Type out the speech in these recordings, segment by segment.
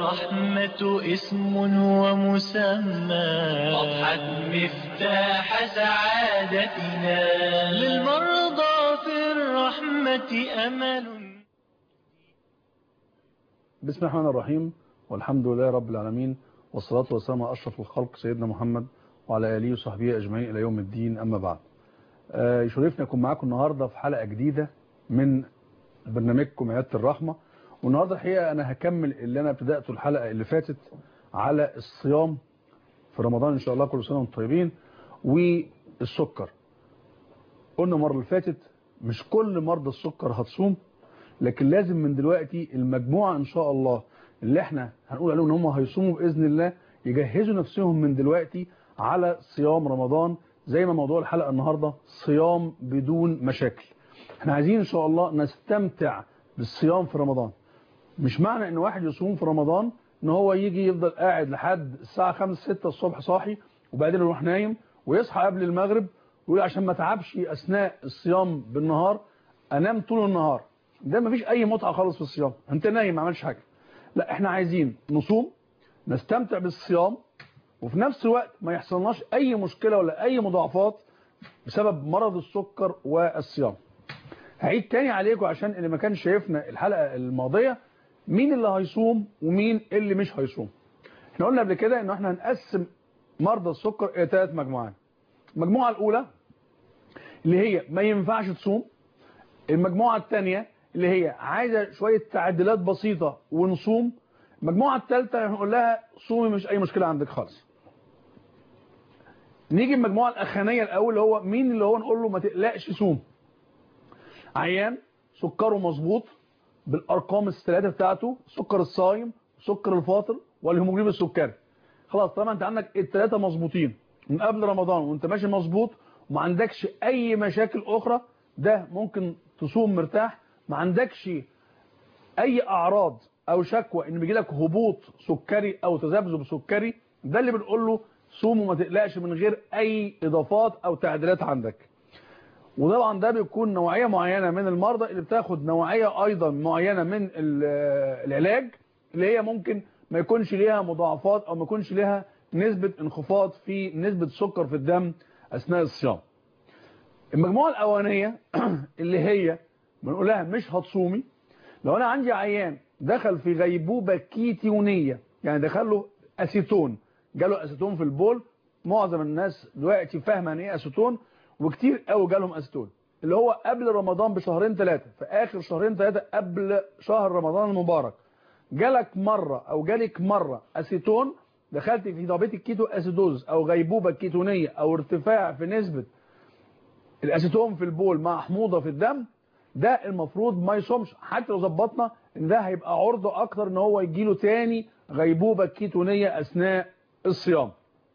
الرحمة اسم ومسمى أضحت مفتاح سعادتنا للمرضى في الرحمة أمل بسم الله الرحمن الرحيم والحمد لله رب العالمين والصلاة والسلام على أشرف الخلق سيدنا محمد وعلى آله وصحبه أجمعين إلى يوم الدين أما بعد آه، يشرفني أكون معاكم النهاردة في حلقة جديدة من برنامجكم عيادة الرحمة والنهاردة الحقيقة أنا هكمل اللي أنا ابتدأته الحلقة اللي فاتت على الصيام في رمضان إن شاء الله كل سنة وانتم طيبين والسكر قلنا المرة اللي فاتت مش كل مرضى السكر هتصوم لكن لازم من دلوقتي المجموعة إن شاء الله اللي احنا هنقول عليهم ان هم هيصوموا بإذن الله يجهزوا نفسهم من دلوقتي على صيام رمضان زي ما موضوع الحلقة النهاردة صيام بدون مشاكل احنا عايزين ان شاء الله نستمتع بالصيام في رمضان مش معنى ان واحد يصوم في رمضان ان هو يجي يفضل قاعد لحد الساعة 5 6 الصبح صاحي وبعدين يروح نايم ويصحى قبل المغرب ويقول عشان ما تعبش اثناء الصيام بالنهار انام طول النهار ده مفيش اي متعة خالص في الصيام انت نايم ما عملش حاجة لا احنا عايزين نصوم نستمتع بالصيام وفي نفس الوقت ما يحصلناش اي مشكلة ولا اي مضاعفات بسبب مرض السكر والصيام هعيد تاني عليكم عشان اللي ما كانش شايفنا الحلقة الماضية مين اللي هيصوم ومين اللي مش هيصوم احنا قلنا قبل كده ان احنا هنقسم مرضى السكر الى ثلاث مجموعات المجموعة الاولى اللي هي ما ينفعش تصوم المجموعة الثانية اللي هي عايزة شوية تعديلات بسيطة ونصوم المجموعة الثالثة هنقول لها صومي مش اي مشكلة عندك خالص نيجي المجموعة الاخرانية الاول اللي هو مين اللي هو نقول له ما تقلقش صوم عيان سكره مظبوط بالارقام الثلاثه بتاعته سكر الصايم سكر الفاطر والهيموجلوبين السكري خلاص طالما انت عندك الثلاثه مظبوطين من قبل رمضان وانت ماشي مظبوط وما عندكش اي مشاكل اخرى ده ممكن تصوم مرتاح ما عندكش اي اعراض او شكوى ان بيجي لك هبوط سكري او تذبذب سكري ده اللي بنقول له صوم وما تقلقش من غير اي اضافات او تعديلات عندك وطبعا ده بيكون نوعية معينة من المرضى اللي بتاخد نوعية ايضا معينة من العلاج اللي هي ممكن ما يكونش ليها مضاعفات او ما يكونش ليها نسبة انخفاض في نسبة السكر في الدم اثناء الصيام المجموعة الاولانية اللي هي بنقول لها مش هتصومي لو انا عندي عيان دخل في غيبوبة كيتونية يعني دخل له اسيتون جاله اسيتون في البول معظم الناس دلوقتي فاهمه ان ايه اسيتون وكتير قوي جالهم اسيتون اللي هو قبل رمضان بشهرين ثلاثة في اخر شهرين ثلاثة قبل شهر رمضان المبارك جالك مرة او جالك مرة اسيتون دخلت في ضابط الكيتو اسيدوز او غيبوبة كيتونية او ارتفاع في نسبة الاسيتون في البول مع حموضة في الدم ده المفروض ما يصومش حتى لو ظبطنا ان ده هيبقى عرضة اكتر ان هو يجيله تاني غيبوبة كيتونية اثناء الصيام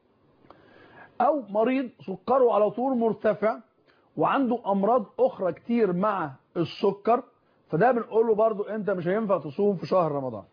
او مريض سكره على طول مرتفع وعنده امراض اخرى كتير مع السكر فده بنقول له برضو انت مش هينفع تصوم في شهر رمضان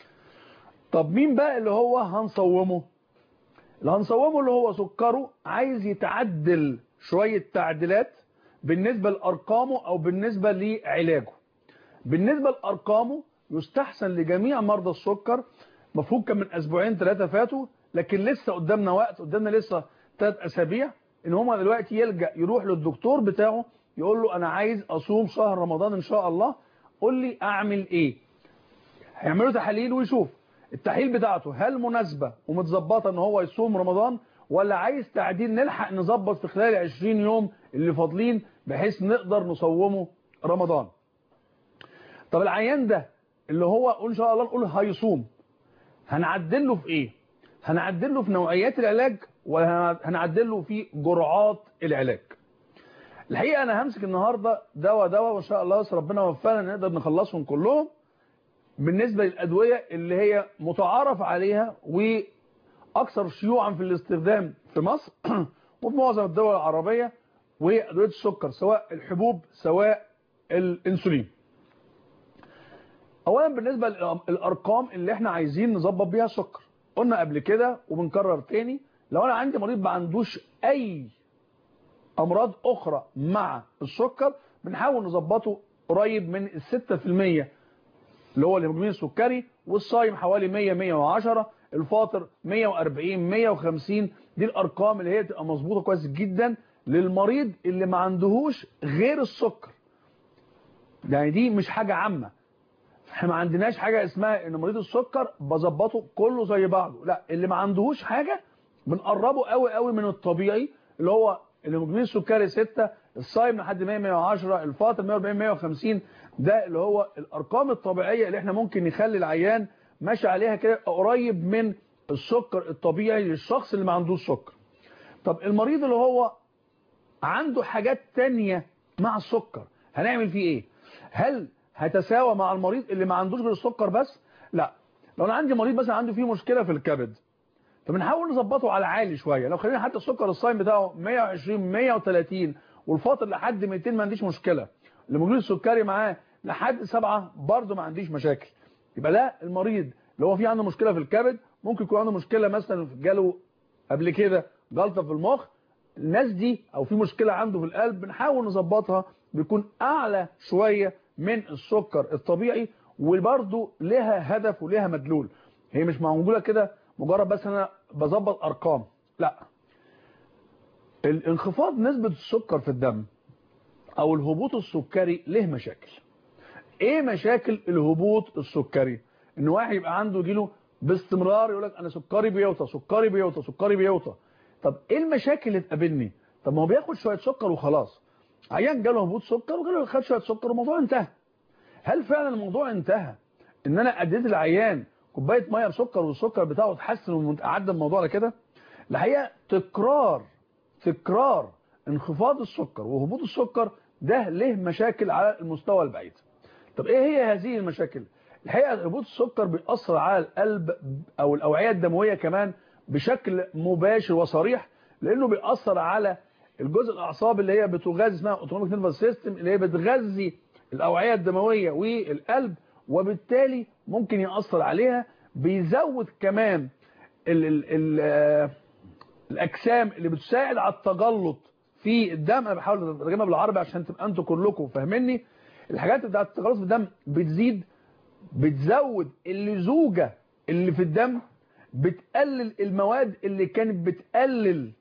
طب مين بقى اللي هو هنصومه اللي هنصومه اللي هو سكره عايز يتعدل شوية تعديلات بالنسبة لأرقامه أو بالنسبة لعلاجه بالنسبة لأرقامه يستحسن لجميع مرضى السكر مفروض كان من أسبوعين ثلاثة فاتوا لكن لسه قدامنا وقت قدامنا لسه ثلاث أسابيع إن هما دلوقتي يلجأ يروح للدكتور بتاعه يقول له أنا عايز أصوم شهر رمضان إن شاء الله قول لي أعمل إيه هيعملوا تحاليل ويشوف التحليل بتاعته هل مناسبة ومتظبطة إن هو يصوم رمضان ولا عايز تعديل نلحق نظبط في خلال 20 يوم اللي فاضلين بحيث نقدر نصومه رمضان طب العيان ده اللي هو ان شاء الله نقول هيصوم هنعدل له في ايه هنعدل له في نوعيات العلاج ولا هنعدل له في جرعات العلاج الحقيقه انا همسك النهارده دواء دواء وان شاء الله ربنا وفقنا نقدر نخلصهم كلهم بالنسبه للادويه اللي هي متعارف عليها واكثر شيوعا في الاستخدام في مصر وفي معظم الدول العربيه وهي ادويه السكر سواء الحبوب سواء الانسولين اولا بالنسبه للارقام اللي احنا عايزين نظبط بيها السكر قلنا قبل كده وبنكرر تاني لو انا عندي مريض ما عندوش اي امراض اخرى مع السكر بنحاول نظبطه قريب من ال 6% اللي هو الهيموجلوبين السكري والصايم حوالي 100 110 الفاطر 140 150 دي الارقام اللي هي تبقى مظبوطه كويس جدا للمريض اللي ما عندهوش غير السكر يعني دي مش حاجه عامه احنا ما عندناش حاجه اسمها ان مريض السكر بظبطه كله زي بعضه لا اللي ما عندهوش حاجه بنقربه قوي قوي من الطبيعي اللي هو الهيموجلوبين السكري 6 الصايم لحد 100 110 الفاطر 140 150 ده اللي هو الارقام الطبيعيه اللي احنا ممكن نخلي العيان ماشي عليها كده قريب من السكر الطبيعي للشخص اللي ما عندوش سكر طب المريض اللي هو عنده حاجات تانية مع السكر هنعمل فيه ايه هل هتساوى مع المريض اللي ما عندوش غير السكر بس لا لو انا عندي مريض مثلا عنده فيه مشكله في الكبد فبنحاول نظبطه على عالي شويه لو خلينا حتى السكر الصايم بتاعه 120 130 والفاطر لحد 200 ما عنديش مشكله الهيموجلوبين السكري معاه لحد 7 برده ما عنديش مشاكل يبقى ده المريض اللي هو فيه عنده مشكله في الكبد ممكن يكون عنده مشكله مثلا جاله قبل كده جلطه في المخ الناس دي او في مشكله عنده في القلب بنحاول نظبطها بيكون اعلى شويه من السكر الطبيعي وبرده لها هدف ولها مدلول هي مش موجوده كده مجرد بس انا بظبط ارقام لا الانخفاض نسبة السكر في الدم او الهبوط السكري له مشاكل ايه مشاكل الهبوط السكري ان واحد يبقى عنده يجيله باستمرار يقول لك انا سكري بيوطى سكري بيوطى سكري بيوطى طب ايه المشاكل اللي تقابلني طب ما هو بياخد شويه سكر وخلاص عيان جاله هبوط سكر وجاله خد شويه سكر والموضوع انتهى هل فعلا الموضوع انتهى ان انا اديت العيان كوبايه ميه بسكر والسكر بتاعه اتحسن وعدى الموضوع على كده الحقيقه تكرار تكرار انخفاض السكر وهبوط السكر ده له مشاكل على المستوى البعيد طب ايه هي هذه المشاكل الحقيقه هبوط السكر بيأثر على القلب او الاوعيه الدمويه كمان بشكل مباشر وصريح لانه بيأثر على الجزء الاعصاب اللي هي بتغذي اسمها اوتونوميك نيرفس سيستم اللي هي بتغذي الاوعيه الدمويه والقلب وبالتالي ممكن يأثر عليها بيزود كمان ال ال ال الاجسام اللي بتساعد على التجلط في الدم انا بحاول اترجمها بالعربي عشان تبقى انتوا كلكم فاهميني الحاجات بتاعت التجلط في الدم بتزيد بتزود اللزوجه اللي في الدم بتقلل المواد اللي كانت بتقلل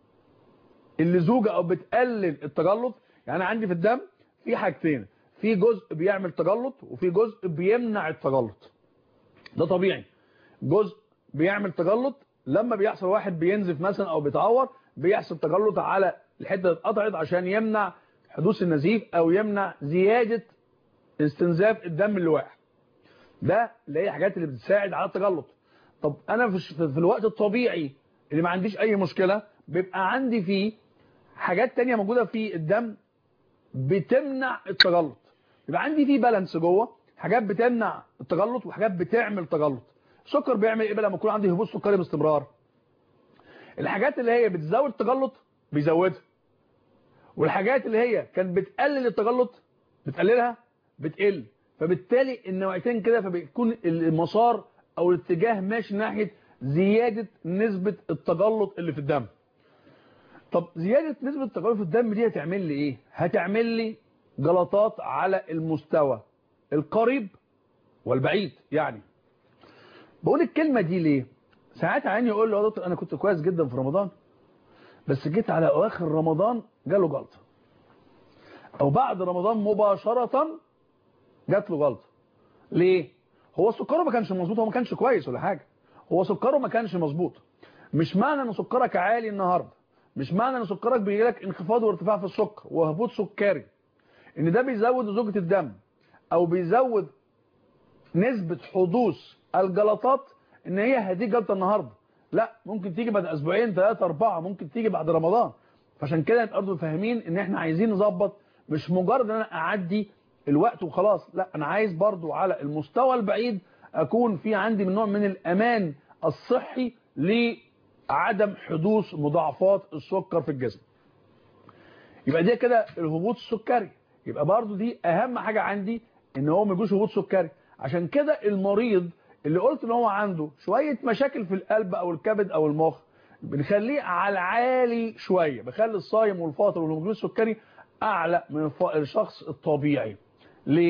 اللزوجه او بتقلل التجلط يعني عندي في الدم في حاجتين في جزء بيعمل تجلط وفي جزء بيمنع التجلط ده طبيعي جزء بيعمل تجلط لما بيحصل واحد بينزف مثلا او بيتعور بيحصل تجلط على الحته اللي اتقطعت عشان يمنع حدوث النزيف او يمنع زياده استنزاف الدم اللي واقع ده اللي هي الحاجات اللي بتساعد على التجلط طب انا في, في الوقت الطبيعي اللي ما عنديش اي مشكله بيبقى عندي فيه حاجات تانية موجوده في الدم بتمنع التجلط يبقى عندي فيه بالانس جوه حاجات بتمنع التجلط وحاجات بتعمل تجلط السكر بيعمل ايه بقى لما يكون عندي هبوط سكري باستمرار الحاجات اللي هي بتزود التجلط بيزودها والحاجات اللي هي كانت بتقلل التجلط بتقللها بتقل فبالتالي النوعيتين كده فبيكون المسار او الاتجاه ماشي ناحيه زياده نسبه التجلط اللي في الدم طب زياده نسبه التجلط في الدم دي هتعمل لي ايه هتعمل لي جلطات على المستوى القريب والبعيد يعني بقول الكلمة دي ليه ساعات عيني يقول له يا دكتور انا كنت كويس جدا في رمضان بس جيت على اواخر رمضان جاله جلطة او بعد رمضان مباشرة جات له جلطة ليه هو سكره ما كانش مظبوط هو ما كانش كويس ولا حاجة هو سكره ما كانش مظبوط مش معنى ان سكرك عالي النهاردة مش معنى ان سكرك بيجي لك انخفاض وارتفاع في السكر وهبوط سكري ان ده بيزود زوجة الدم او بيزود نسبة حدوث الجلطات ان هي هدي جلطة النهاردة لا ممكن تيجي بعد اسبوعين ثلاثة اربعة ممكن تيجي بعد رمضان فعشان كده نبقى برضه فاهمين ان احنا عايزين نظبط مش مجرد ان انا اعدي الوقت وخلاص لا انا عايز برضه على المستوى البعيد اكون في عندي من نوع من الامان الصحي لعدم حدوث مضاعفات السكر في الجسم يبقى دي كده الهبوط السكري يبقى برضه دي اهم حاجة عندي ان هو ما يجوش هبوط سكري عشان كده المريض اللي قلت ان هو عنده شوية مشاكل في القلب او الكبد او المخ بنخليه على العالي شوية بخلي الصايم والفاطر والهرمون السكري اعلى من الشخص الطبيعي ليه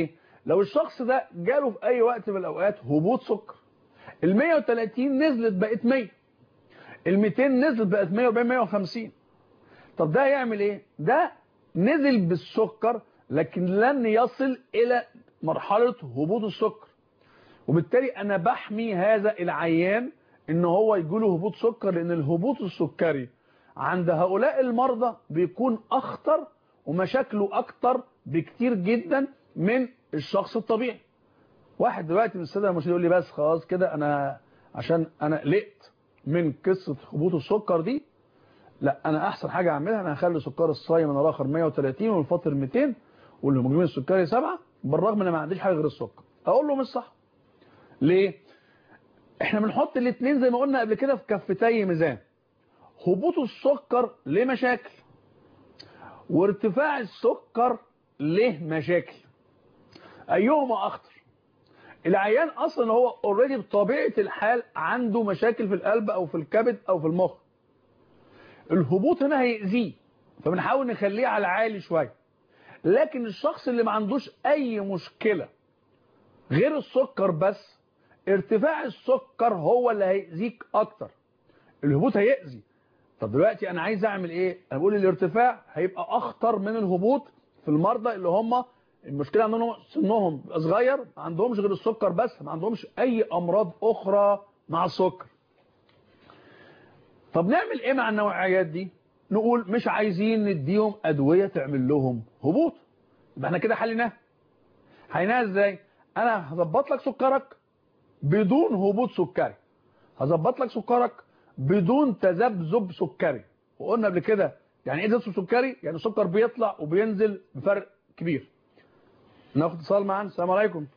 لو الشخص ده جاله في اي وقت من الاوقات هبوط سكر ال 130 نزلت بقت 100 ال 200 نزلت بقت 140 150 طب ده هيعمل ايه ده نزل بالسكر لكن لن يصل الى مرحلة هبوط السكر وبالتالي انا بحمي هذا العيان ان هو يجيله هبوط سكر لان الهبوط السكري عند هؤلاء المرضى بيكون اخطر ومشاكله اكتر بكتير جدا من الشخص الطبيعي واحد دلوقتي من الساده المشاهدين يقول لي بس خلاص كده انا عشان انا قلقت من قصه هبوط السكر دي لا انا احسن حاجه اعملها انا هخلي سكر الصايم من الاخر 130 والفاطر 200 والهيموجلوبين السكري 7 بالرغم ان ما عنديش حاجه غير السكر اقول له مش صح ليه احنا بنحط الاثنين زي ما قلنا قبل كده في كفتي ميزان هبوط السكر ليه مشاكل وارتفاع السكر ليه مشاكل ايهما اخطر العيان اصلا هو اوريدي بطبيعه الحال عنده مشاكل في القلب او في الكبد او في المخ الهبوط هنا هيأذيه فبنحاول نخليه على عالي شويه لكن الشخص اللي ما عندوش اي مشكله غير السكر بس ارتفاع السكر هو اللي هيأذيك اكتر الهبوط هيأذي طب دلوقتي انا عايز اعمل ايه انا بقول الارتفاع هيبقى اخطر من الهبوط في المرضى اللي هم المشكله عندهم سنهم صغير ما عندهمش غير السكر بس ما عندهمش اي امراض اخرى مع السكر طب نعمل ايه مع النوعيات دي نقول مش عايزين نديهم ادويه تعمل لهم هبوط يبقى احنا كده حليناها حليناها ازاي انا هظبط لك سكرك بدون هبوط سكري هظبط لك سكرك بدون تذبذب سكري وقلنا قبل كده يعني ايه تذبذب سكري يعني السكر بيطلع وبينزل بفرق كبير ناخد اتصال معانا السلام عليكم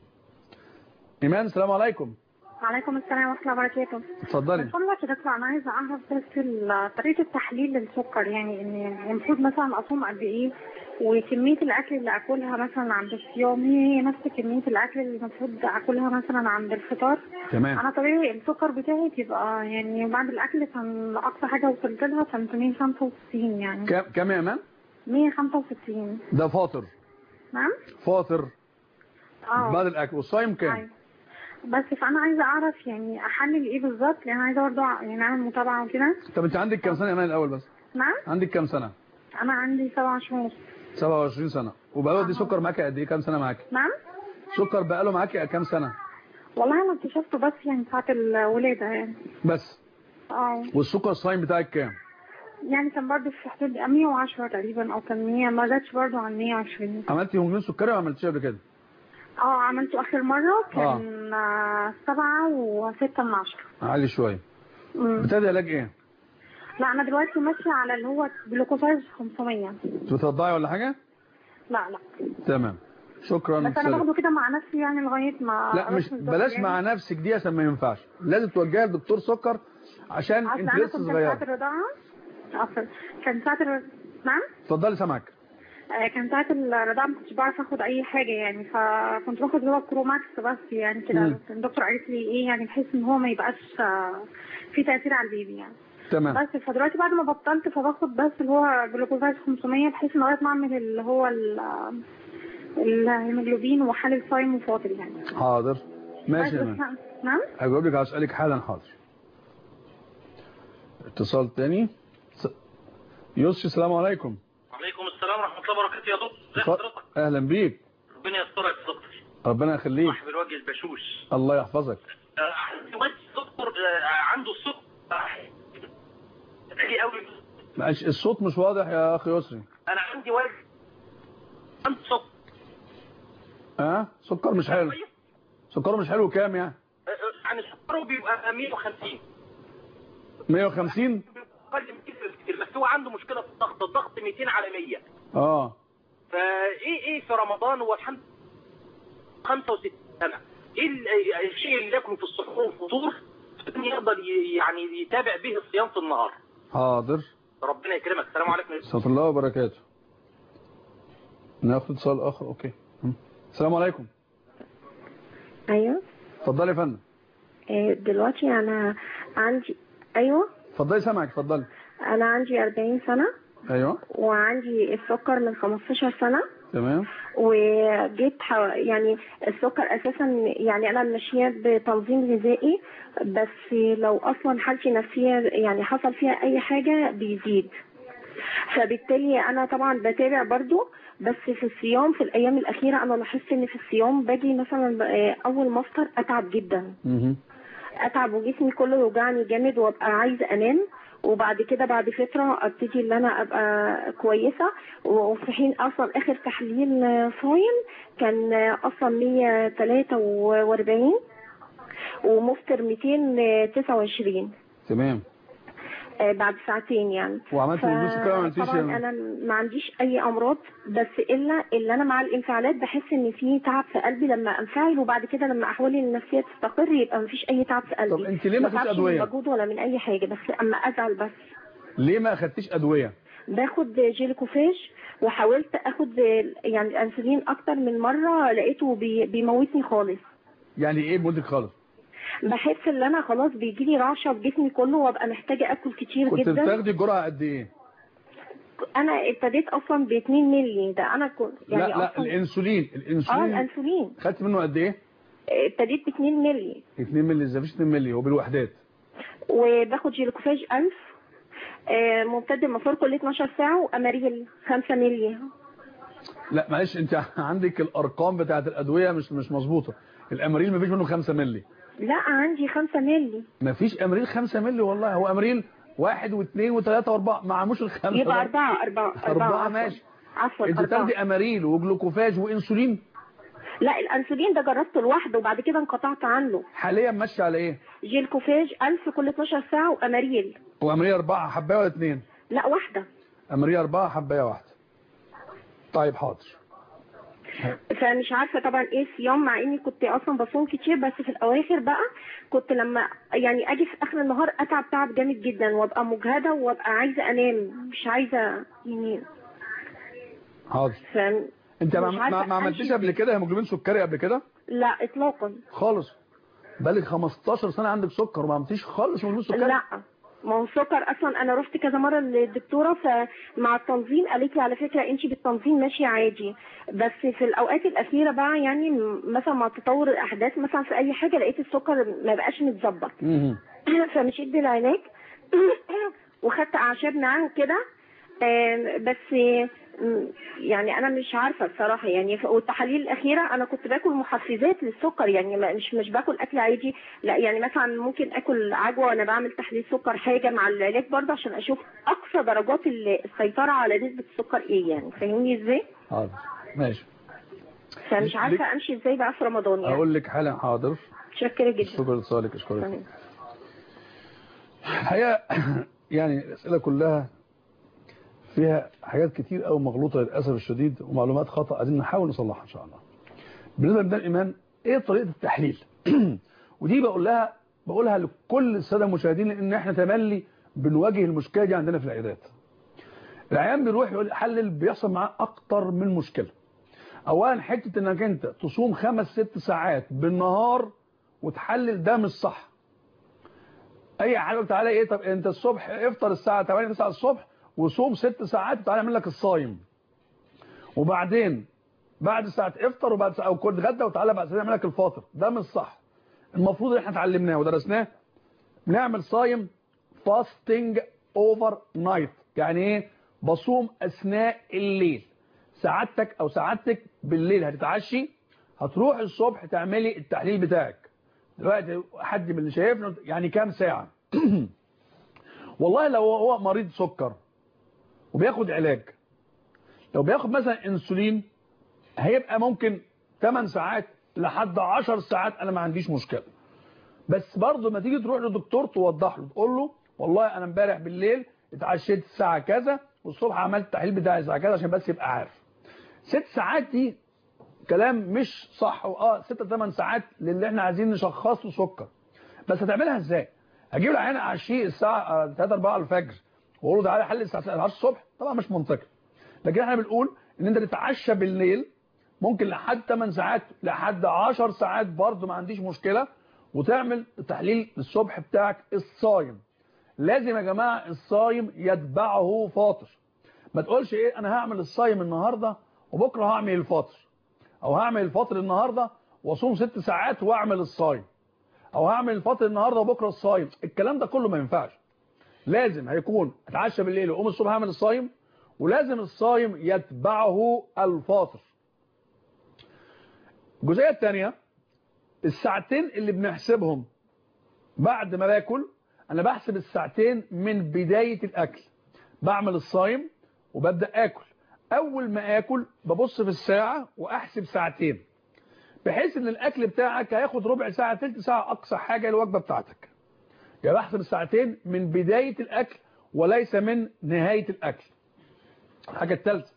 ايمان السلام عليكم وعليكم السلام ورحمة الله وبركاته. اتفضلي بقول لك يا دكتور أنا عايزة أعرف بس ال- طريقة التحليل للسكر يعني إن المفروض مثلا أصوم قد إيه وكمية الأكل اللي أكلها مثلا عند الصيام هي هي نفس كمية الأكل اللي المفروض أكلها مثلا عند الفطار. تمام أنا طبيعي السكر بتاعي بيبقى يعني بعد الأكل كان أقصى حاجة وصلت لها كانت 165 يعني كام كام يا ايمان 165 ده فاطر نعم؟ فاطر اه بعد الاكل والصايم كام أيوة. بس فأنا عايزة أعرف يعني أحلل إيه بالظبط لأن أنا عايزة برضه يعني أعمل متابعة وكده. طب انت عندك كام سنه يا ايمان الاول بس نعم؟ عندك كام سنه أنا عندي سبع شهور 27 سنه وبقى دي سكر معاكي قد ايه كام سنه معاكي نعم سكر بقاله معاكي كام سنه والله أنا اكتشفته بس يعني ساعة الولادة يعني بس اه والسكر الصايم بتاعك كام يعني كان برضه في حدود 110 تقريبا أو كان 100 ما زادش برضه عن 120 عملتي هرمون سكري ولا عملتيش قبل كده اه عملته آخر مرة كان آه، سبعة وستة من عشرة عالي شويه مم. بتاخدي علاج ايه لا أنا دلوقتي ماشية على اللي هو جلوكوفاز 500 انت بترضعي ولا حاجه لا لا تمام شكرا بس أنا سلام. باخده كده مع نفسي يعني لغاية ما لا أروح مش للدكتور بلاش يعني. مع نفسك دي عشان ما ينفعش لازم توجهي لدكتور سكر عشان أصل انت أنا لسه كنت ساعة صغيره الرضاعة أصل كان ساعة الر... نعم اتفضلي سامعك آه، كان ساعة الرضاعة ما كنتش بعرف اخد اي حاجة يعني فكنت باخد اللي هو كروماكس بس يعني كده مم. بس الدكتور قالت لي ايه يعني بحيث ان هو ما يبقاش آه، في تأثير على البيبي يعني تمام بس فدلوقتي بعد ما بطلت فباخد بس اللي هو جلوكوفاز 500 بحيث ان لغاية ما اعمل اللي هو ال- آه، الهيموجلوبين وحالة صايم وفاطر يعني حاضر ماشي بس يا مان بس- نعم هجاوب لك على سؤالك حالا حاضر اتصال تاني س- يوسف السلام عليكم وعليكم السلام ورحمة الله وبركاته يا دكتور ازي اتفضل. حضرتك اهلا بيك ربنا يسترك يا دكتور ربنا يخليك صاحب الوجه البشوش الله يحفظك آه، عندي والد دكتور آه، عنده السكر عالي قوي معلش الصوت مش واضح يا اخي يسري انا عندي والد عنده سكر ها سكر مش حلو كويس؟ سكره مش حلو كام يعني آه، آه، يعني سكره بيبقى 150 150 بيبقى اقل من كده بكتير بس هو عنده مشكله في الضغط الضغط 200 على 100 اه فايه ايه في رمضان هو الحمد 65 سنه ايه ال- الشيء اللي ياكله في السحور والفطور يقدر ي- يعني يتابع به الصيام في النهار حاضر ربنا يكرمك السلام عليكم استغفر الله وبركاته ناخد اتصال اخر اوكي م. السلام عليكم ايوه اتفضلي يا فندم إيه، دلوقتي انا عندي ايوه اتفضلي سامعك اتفضلي انا عندي 40 سنه ايوه وعندي السكر من 15 سنه تمام وجيت حو... يعني السكر اساسا يعني انا ماشيه بتنظيم غذائي بس لو اصلا حالتي النفسيه يعني حصل فيها اي حاجه بيزيد فبالتالي انا طبعا بتابع برضو بس في الصيام في الايام الاخيره انا لاحظت ان في الصيام باجي مثلا ب- اول ما افطر اتعب جدا مهم. اتعب وجسمي كله يوجعني جامد وابقى عايزه انام وبعد كده بعد فتره ابتدي ان انا ابقى كويسه وفي حين اصلا اخر تحليل صايم كان اصلا 143 ومفطر 229 تمام آه، بعد ساعتين يعني وعملت ف- وجود سكر ولا ما عملتيش طبعا يعني؟ انا ما عنديش اي امراض بس الا اللي انا مع الانفعالات بحس ان في تعب في قلبي لما انفعل وبعد كده لما احوالي النفسيه تستقر يبقى ما فيش اي تعب في قلبي طب انت ليه ما فيش بتعبش أدوية؟ من مجهود ولا من اي حاجه بس اما ازعل بس ليه ما اخدتيش ادويه باخد جيليكوفاج وحاولت اخد يعني الانسولين اكتر من مره لقيته بي بيموتني خالص يعني ايه بمدك خالص بحس ان انا خلاص بيجي لي رعشه في جسمي كله وابقى محتاجه اكل كتير كنت جدا بتاخدي جرعه قد ايه انا ابتديت اصلا ب 2 مللي ده انا كنت يعني لا لا اصلا الانسولين اه الانسولين الانسولين خدت منه قد ايه ابتديت ب 2 مللي 2 مللي ازاي مفيش 2 مللي هو بالوحدات وباخد جيلوكوفاج 1000 آه، ممتد المسار كل 12 ساعه واماريل 5 مللي لا معلش انت عندك الارقام بتاعت الادويه مش مش مظبوطه الاماريل مفيش منه 5 مللي لا عندي 5 مللي مفيش اماريل 5 مللي والله هو اماريل واحد واثنين وثلاثة واربعة ما عموش الخمسة يبقى ده. أربعة أربعة أربعة عفواً. ماشي عفوا انت أربعة بتاخدي اماريل وجلوكوفاج وانسولين لا الأنسولين ده جربته لوحده وبعد كده انقطعت عنه حاليا ماشي على ايه جيلكوفاج 1000 كل 12 ساعة وأماريل واماريل أربعة حباية ولا اثنين لا واحدة اماريل أربعة حباية واحدة طيب حاضر فمش عارفه طبعا ايه الصيام مع اني كنت اصلا بصوم كتير بس في الاواخر بقى كنت لما يعني اجي في اخر النهار اتعب تعب جامد جدا وابقى مجهده وابقى عايزه انام مش عايزه يعني حاضر ف انت ما, مش ما, عارفة ما عملتيش أمشي قبل كده هيموجلوبين سكري قبل كده لا اطلاقا خالص بقالك 15 سنة عندك سكر وما عملتيش خالص هيموجلوبين سكري لا ما هو السكر اصلا انا رحت كذا مره للدكتوره فمع التنظيم قالت لي على فكره انت بالتنظيم ماشيه عادي بس في الاوقات الاخيره بقى يعني مثلا مع تطور الاحداث مثلا في اي حاجه لقيت السكر ما بقاش متظبط مهم. فمشيت بالعلاج وخدت اعشاب معاه وكده آم، بس آم، يعني انا مش عارفه بصراحه يعني ف- والتحاليل الاخيره انا كنت باكل محفزات للسكر يعني ما- مش مش باكل اكل عادي لا يعني مثلا ممكن اكل عجوه وانا بعمل تحليل سكر حاجه مع العلاج برضه عشان اشوف اقصى درجات ال- السيطره على نسبه السكر ايه يعني فاهمني ازاي حاضر ماشي فمش عارفه امشي ازاي بقى في رمضان يعني اقول لك حالا حاضر متشكره جدا شكرا لصالك اشكرك تمام. الحقيقه يعني الاسئله كلها فيها حاجات كتير قوي مغلوطه للاسف الشديد ومعلومات خطا عايزين نحاول نصلحها ان شاء الله بالنسبه لبناء الايمان ايه طريقه التحليل ودي بقول لها بقولها لكل الساده المشاهدين لان احنا تملي بنواجه المشكله دي عندنا في العيادات العيان بيروح يقول يحلل بيحصل معاه اكتر من مشكله اولا حته انك انت تصوم خمس ست ساعات بالنهار وتحلل ده مش صح اي حاجه تعالى ايه طب انت الصبح افطر الساعه 8 9 الصبح وصوم ست ساعات وتعالى اعمل لك الصايم وبعدين بعد ساعه افطر وبعد ساعه او كل غدا وتعالى بعد ساعه اعمل لك الفاطر ده مش صح المفروض ان احنا اتعلمناه ودرسناه نعمل صايم فاستنج اوفر نايت يعني ايه بصوم اثناء الليل سعادتك او سعادتك بالليل هتتعشي هتروح الصبح تعملي التحليل بتاعك دلوقتي حد من اللي شايفنا يعني كام ساعة والله لو هو مريض سكر وبياخد علاج لو بياخد مثلا انسولين هيبقى ممكن 8 ساعات لحد 10 ساعات انا ما عنديش مشكلة بس برضه ما تيجي تروح لدكتور توضح له تقول له والله انا امبارح بالليل اتعشيت الساعة كذا والصبح عملت التحليل بتاعي الساعة كذا عشان بس يبقى عارف ست ساعات دي كلام مش صح واه 6 8 ساعات للي احنا عايزين نشخص له سكر بس هتعملها ازاي هجيب العيان اعشيه الساعه 3 4 الفجر واقول له تعالى حل الساعه 10 الصبح طبعا مش منطقي لكن احنا بنقول ان انت تتعشى بالليل ممكن لحد 8 ساعات لحد 10 ساعات برضه ما عنديش مشكله وتعمل التحليل الصبح بتاعك الصايم لازم يا جماعه الصايم يتبعه فاطر ما تقولش ايه انا هعمل الصايم النهارده وبكره هعمل الفطر او هعمل الفطر النهارده واصوم ست ساعات واعمل الصايم او هعمل الفطر النهارده وبكره الصايم الكلام ده كله ما ينفعش لازم هيكون اتعشى بالليل واقوم الصبح اعمل الصايم ولازم الصايم يتبعه الفاطر الجزئيه الثانيه الساعتين اللي بنحسبهم بعد ما باكل انا بحسب الساعتين من بدايه الاكل بعمل الصايم وببدا اكل اول ما اكل ببص في الساعه واحسب ساعتين بحيث ان الاكل بتاعك هياخد ربع ساعه ثلث ساعه اقصى حاجه الوجبه بتاعتك يعني بحسب الساعتين من بدايه الاكل وليس من نهايه الاكل الحاجه الثالثه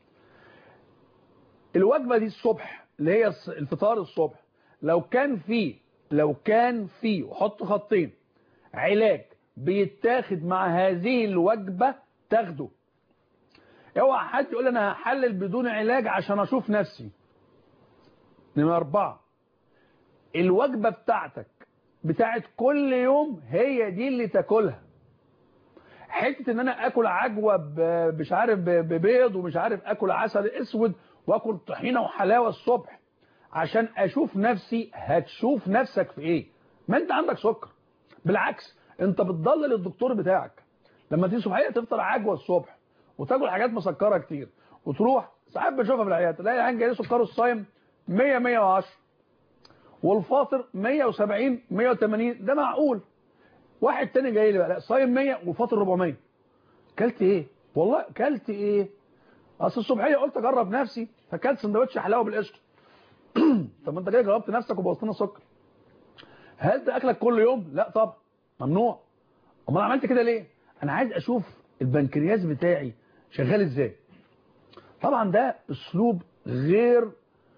الوجبه دي الصبح اللي هي الفطار الصبح لو كان في لو كان في وحط خطين علاج بيتاخد مع هذه الوجبه تاخده اوعى حد يقول انا هحلل بدون علاج عشان اشوف نفسي نمرة أربعة الوجبة بتاعتك بتاعت كل يوم هي دي اللي تاكلها حتة ان انا اكل عجوة مش عارف ببيض ومش عارف اكل عسل اسود واكل طحينة وحلاوة الصبح عشان اشوف نفسي هتشوف نفسك في ايه ما انت عندك سكر بالعكس انت بتضلل الدكتور بتاعك لما تيجي صبحيه تفطر عجوه الصبح وتاكل حاجات مسكره كتير وتروح ساعات بنشوفها في العيادة تلاقي العيان جاي سكره الصايم 100 110 والفاطر 170 180 ده معقول واحد تاني جاي لي بقى لا صايم 100 وفاطر 400 كلت ايه والله كلت ايه اصل الصبحيه قلت اجرب نفسي فكلت سندوتش حلاوه بالقشطه طب ما انت جاي جربت نفسك وبوظت لنا السكر هل ده اكلك كل يوم لا طبعا ممنوع امال عملت كده ليه انا عايز اشوف البنكرياس بتاعي شغال ازاي طبعا ده اسلوب غير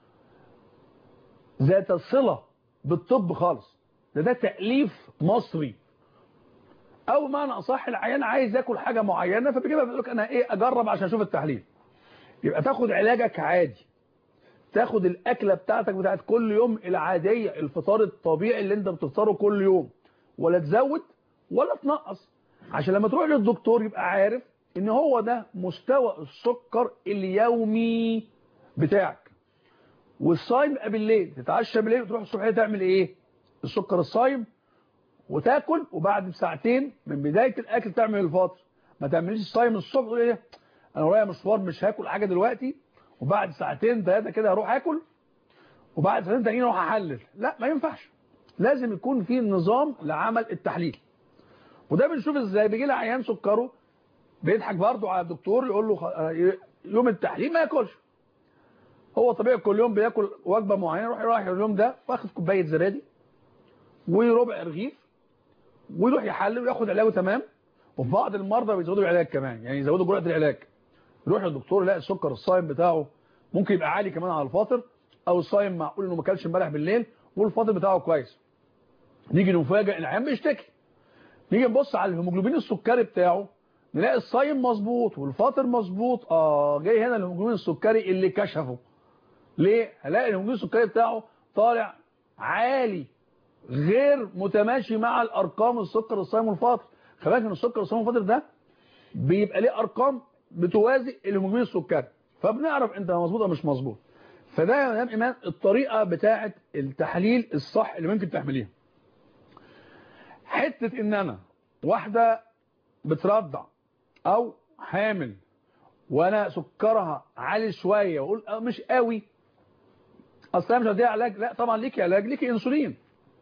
ذات صلة بالطب خالص ده ده تأليف مصري او معنى اصح العيان عايز ياكل حاجة معينة فبيجيبها بيقول لك انا ايه اجرب عشان اشوف التحليل يبقى تاخد علاجك عادي تاخد الاكلة بتاعتك بتاعت كل يوم العادية الفطار الطبيعي اللي انت بتفطره كل يوم ولا تزود ولا تنقص عشان لما تروح للدكتور يبقى عارف ان هو ده مستوى السكر اليومي بتاعك والصايم يبقى بالليل تتعشى بالليل وتروح الصبح تعمل ايه السكر الصايم وتاكل وبعد بساعتين من بداية الاكل تعمل الفطر ما تعمليش الصايم الصبح تقول ايه انا ورايا مشوار مش هاكل حاجه دلوقتي وبعد ساعتين ثلاثه كده هروح اكل وبعد ساعتين تانيين اروح احلل لا ما ينفعش لازم يكون في نظام لعمل التحليل وده بنشوف ازاي بيجي لي عيان سكره بيضحك برضه على الدكتور يقول له يوم التحليل ما ياكلش هو طبيعي كل يوم بياكل وجبه معينه يروح رايح اليوم ده واخد كوبايه زبادي وربع رغيف ويروح يحلل وياخد علاجه تمام وفي بعض المرضى بيزودوا العلاج كمان يعني يزودوا جرعه العلاج يروح للدكتور يلاقي السكر الصايم بتاعه ممكن يبقى عالي كمان على الفاطر او الصايم معقول انه ما اكلش امبارح بالليل والفاطر بتاعه كويس نيجي نفاجئ العيان بيشتكي نيجي نبص على الهيموجلوبين السكري بتاعه نلاقي الصايم مظبوط والفاطر مظبوط اه جاي هنا الهيموجلوبين السكري اللي كشفه ليه هلاقي الهيموجلوبين السكري بتاعه طالع عالي غير متماشي مع الارقام السكر الصايم والفاطر خلي بالك ان السكر الصايم والفاطر ده بيبقى ليه ارقام بتوازي الهيموجلوبين السكري فبنعرف انت مظبوط او مش مظبوط فده يا مدام ايمان الطريقه بتاعه التحليل الصح اللي ممكن تعمليها حته ان انا واحده بترضع او حامل وانا سكرها عالي شويه واقول مش قوي اصل مش هديها علاج لا طبعا ليكي علاج ليكي انسولين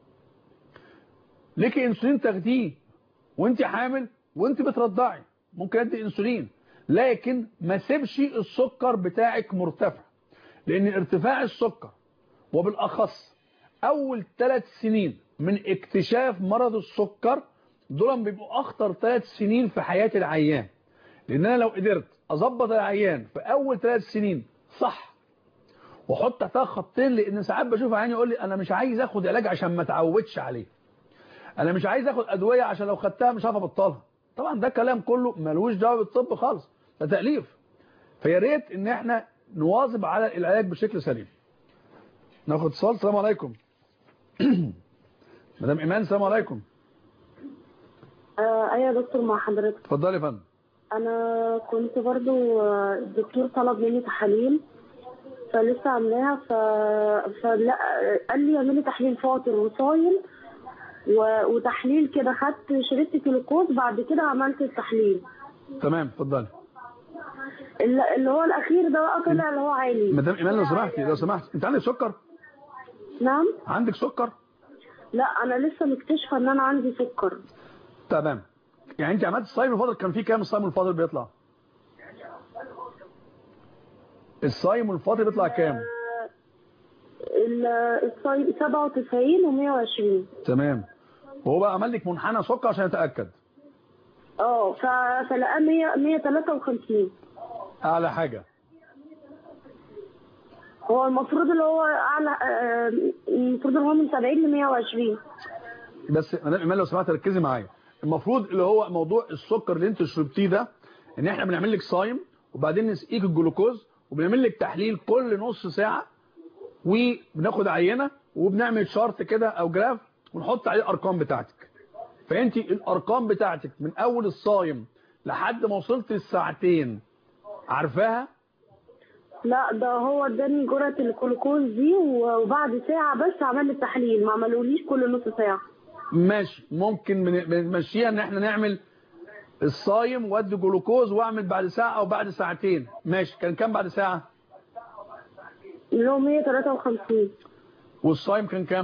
ليكي انسولين تاخديه وانت حامل وانت بترضعي ممكن ادي انسولين لكن ما سيبش السكر بتاعك مرتفع لان ارتفاع السكر وبالاخص اول ثلاث سنين من اكتشاف مرض السكر دول بيبقوا اخطر ثلاث سنين في حياة العيان لان انا لو قدرت اظبط العيان في اول ثلاث سنين صح واحط تحتها خطين لان ساعات بشوف عيان يقول لي انا مش عايز اخد علاج عشان ما اتعودش عليه انا مش عايز اخد ادويه عشان لو خدتها مش هعرف ابطلها طبعا ده كلام كله ملوش دعوه بالطب خالص ده تاليف فيا ريت ان احنا نواظب على العلاج بشكل سليم ناخد اتصال السلام عليكم مدام ايمان السلام عليكم آه ايوه يا دكتور مع حضرتك اتفضلي يا فندم انا كنت برضو آه، الدكتور طلب مني تحاليل فلسه عاملاها ف... فلا قال لي اعملي تحليل فاطر وصايم و... وتحليل كده خدت شربت جلوكوز بعد كده عملت التحليل تمام اتفضلي اللي اللي هو الاخير ده بقى طلع اللي هو عالي مدام ايمان لو سمحتي لو سمحتي انت عندك سكر نعم عندك سكر لا انا لسه مكتشفه ان انا عندي سكر تمام يعني انت عملت الصايم الفاضل كان في كام الصايم الفاضل بيطلع الصايم الفاضل بيطلع كام ال- الصايم 97 و120 تمام وهو بقى عمل لك منحنى سكر عشان يتاكد اه ف- فلقاه 100 153 اعلى حاجه هو المفروض اللي هو اعلى آه، المفروض اللي هو من 70 ل 120 بس مدام ايمان لو سمحت ركزي معايا المفروض اللي هو موضوع السكر اللي انت شربتيه ده ان احنا بنعمل لك صايم وبعدين نسقيك الجلوكوز وبنعمل لك تحليل كل نص ساعه وبناخد عينه وبنعمل شارت كده او جراف ونحط عليه الارقام بتاعتك فانت الارقام بتاعتك من اول الصايم لحد ما وصلت الساعتين عارفاها لا ده هو اداني جرعه الجلوكوز دي وبعد ساعه بس عمل لي التحليل ما عملوليش كل نص ساعه ماشي ممكن بن- بنمشيها ان احنا نعمل الصايم وادي جلوكوز واعمل بعد ساعة او بعد ساعتين ماشي كان كام بعد ساعة اللي هو 153 والصايم كان كام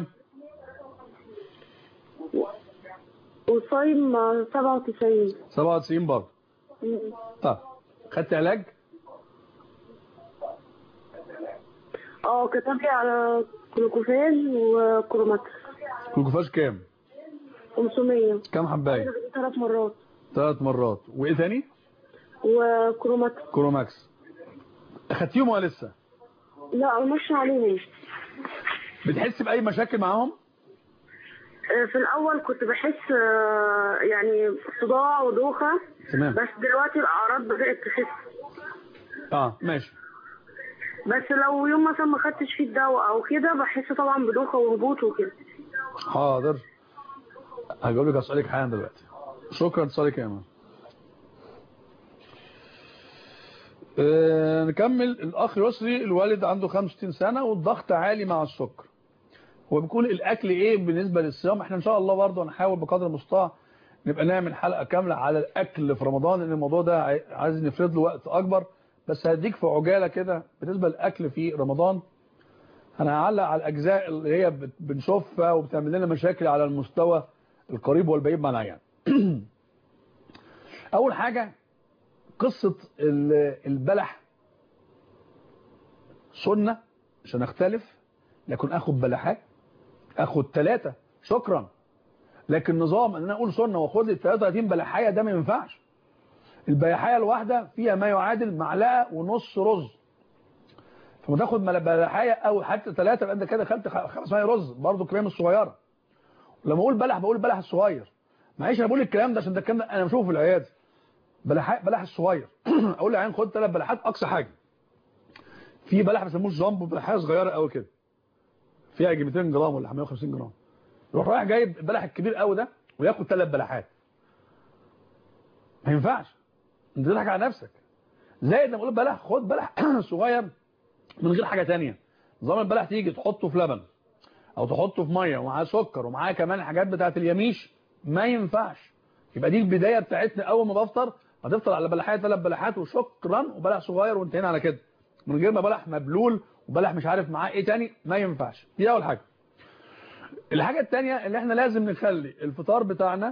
وصايم آه، 97 97 برضه مم. طب خدت علاج اه كتب لي على جلوكوفاج وكروماتيك جلوكوفاج كام 500 كام حبايه ثلاث مرات ثلاث مرات وايه تاني وكروماتيك كروماكس اخدتيهم ولا لسه لا ماشي عليهم بتحس باي مشاكل معاهم آه، في الاول كنت بحس آه، يعني صداع ودوخه تمام بس دلوقتي الاعراض بدات تخف اه ماشي بس لو يوم مثلا ما خدتش فيه الدواء او كده بحس طبعا بدوخه وهبوط وكده حاضر هجاوب لك على سؤالك حالا دلوقتي شكرا لسؤالك يا ايمان آه، نكمل الاخ يسري الوالد عنده 65 سنه والضغط عالي مع السكر هو بيقول الاكل ايه بالنسبه للصيام احنا ان شاء الله برضه هنحاول بقدر المستطاع نبقى نعمل حلقه كامله على الاكل في رمضان لان الموضوع ده عاي- عايز نفرد له وقت اكبر بس هديك في عجاله كده بالنسبه للاكل في رمضان انا هعلق على الاجزاء اللي هي بت- بنشوفها وبتعمل لنا مشاكل على المستوى القريب والبعيد مع العيان اول حاجه قصه ال- البلح سنه عشان اختلف لكن اخد بلحات اخد ثلاثه شكرا لكن نظام ان انا اقول سنه واخد لي 33 بلحايه ده ما ينفعش البلحايه الواحده فيها ما يعادل معلقه ونص رز فما تاخد مل- بلحايه او حتى ثلاثه يبقى انت كده خدت خ- خمس معالق رز برضه كريم الصغيره ولما اقول بلح بقول بلح الصغير معلش انا بقول الكلام ده عشان ده الكلام ده انا بشوفه في العياده بلح بلح الصغير اقول للعيان خد ثلاث بلحات اقصى حاجه في بلح ما بيسموش جامبو بلحايه صغيره قوي كده فيها يجي 200 جرام ولا 150 جرام يروح رايح جايب البلح الكبير قوي ده وياخد ثلاث بلحات ما ينفعش انت تضحك على نفسك زائد لما اقول بلح خد بلح صغير من غير حاجه ثانيه نظام البلح تيجي تحطه في لبن او تحطه في ميه ومعاه سكر ومعاه كمان حاجات بتاعه اليميش ما ينفعش يبقى دي البدايه بتاعتنا اول ما بفطر هتفطر على بلحات ثلاث بلحات وشكرا وبلح صغير وانتهينا على كده من غير ما بلح مبلول وبلح مش عارف معاه ايه تاني ما ينفعش دي اول حاجه الحاجه الثانيه اللي احنا لازم نخلي الفطار بتاعنا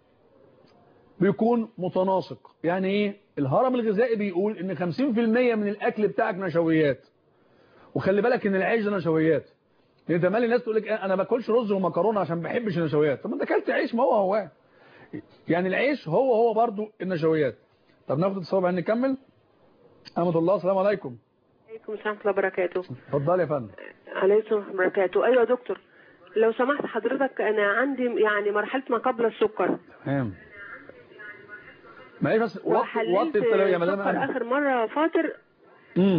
بيكون متناسق يعني ايه الهرم الغذائي بيقول ان 50% من الاكل بتاعك نشويات وخلي بالك ان العيش ده نشويات لان تملي الناس تقول لك انا ما باكلش رز ومكرونه عشان ما بحبش النشويات طب ما انت اكلت عيش ما هو هو يعني العيش هو هو برضو النشويات طب ناخد اتصال بعدين نكمل احمد الله السلام عليكم عليكم السلام ورحمة الله وبركاته اتفضل يا فندم عليكم السلام ورحمة الله وبركاته أيوة يا دكتور لو سمحت حضرتك أنا عندي يعني مرحلة ما قبل السكر تمام ما هي بس وطي وحللت وطي التلفزيون يا مدام السكر أمل. آخر مرة فاطر امم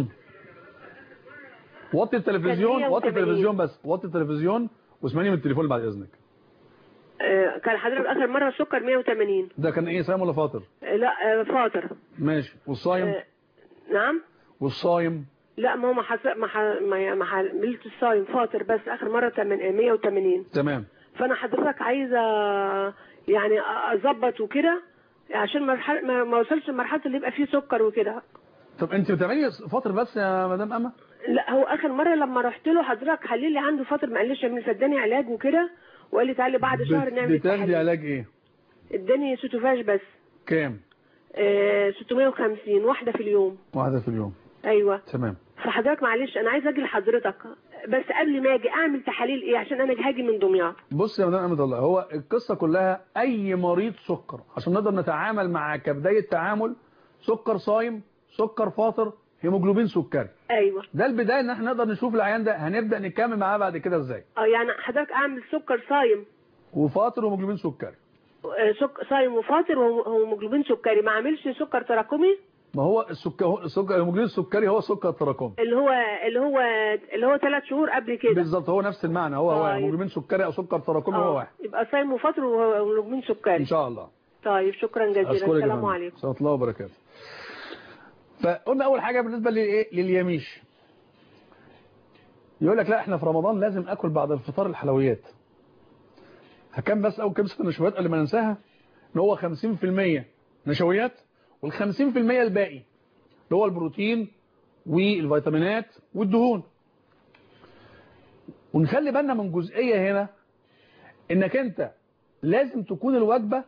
وطي التلفزيون كان وطي 180. التلفزيون بس وطي التلفزيون واسمعني من التليفون بعد اذنك آه، كان حضرتك آخر مرة السكر 180 ده كان ايه صايم ولا فاطر آه، لا آه، فاطر ماشي والصايم آه، نعم والصايم لا ما هو ما حس... ما ح... ما ما حملت الصايم فاطر بس اخر مره تمن- 180 تمام فانا حضرتك عايزه يعني اظبط وكده عشان مرحله ما ما اوصلش لمرحله اللي يبقى فيه سكر وكده طب انت بتعملي فتره بس يا مدام اما لا هو اخر مره لما رحت له حضرتك حلل لي عنده فتره ما قاليش اعمل اداني علاج وكده وقال لي تعالي بعد شهر بت- نعمل بتاخدي تحاليل. علاج ايه اداني سوتوفاج بس كام آه 650 واحده في اليوم واحده في اليوم ايوه تمام فحضرتك معلش انا عايزه اجي لحضرتك بس قبل ما اجي اعمل تحاليل ايه عشان انا هاجي من دمياط بص يا مدام امد الله هو القصه كلها اي مريض سكر عشان نقدر نتعامل معاه كبدايه تعامل سكر صايم سكر فاطر هيموجلوبين سكري ايوه ده البدايه ان احنا نقدر نشوف العيان ده هنبدا نكمل معاه بعد كده ازاي اه يعني حضرتك اعمل سكر صايم وفاطر وهيموجلوبين سكري آه، سك... صايم وفاطر وهيموجلوبين سكري ما اعملش سكر تراكمي ما هو السكر هو السكر الهيموجلوبين السكري هو سكر التراكمي اللي هو اللي هو اللي هو ثلاث شهور قبل كده بالظبط هو نفس المعنى هو هو طيب. هيموجلوبين سكري او سكر تراكمي هو اه واحد يبقى صايم وفاطر وهيموجلوبين سكري ان شاء الله طيب شكرا جزيلا اشكرك يا السلام فندم. عليكم ورحمه الله وبركاته فقلنا اول حاجه بالنسبه للايه لليميش يقول لك لا احنا في رمضان لازم اكل بعد الفطار الحلويات هكم بس اول كبسه نشويات قبل ما ننساها ان هو 50% نشويات وال 50% الباقي اللي هو البروتين والفيتامينات والدهون ونخلي بالنا من جزئيه هنا انك انت لازم تكون الوجبه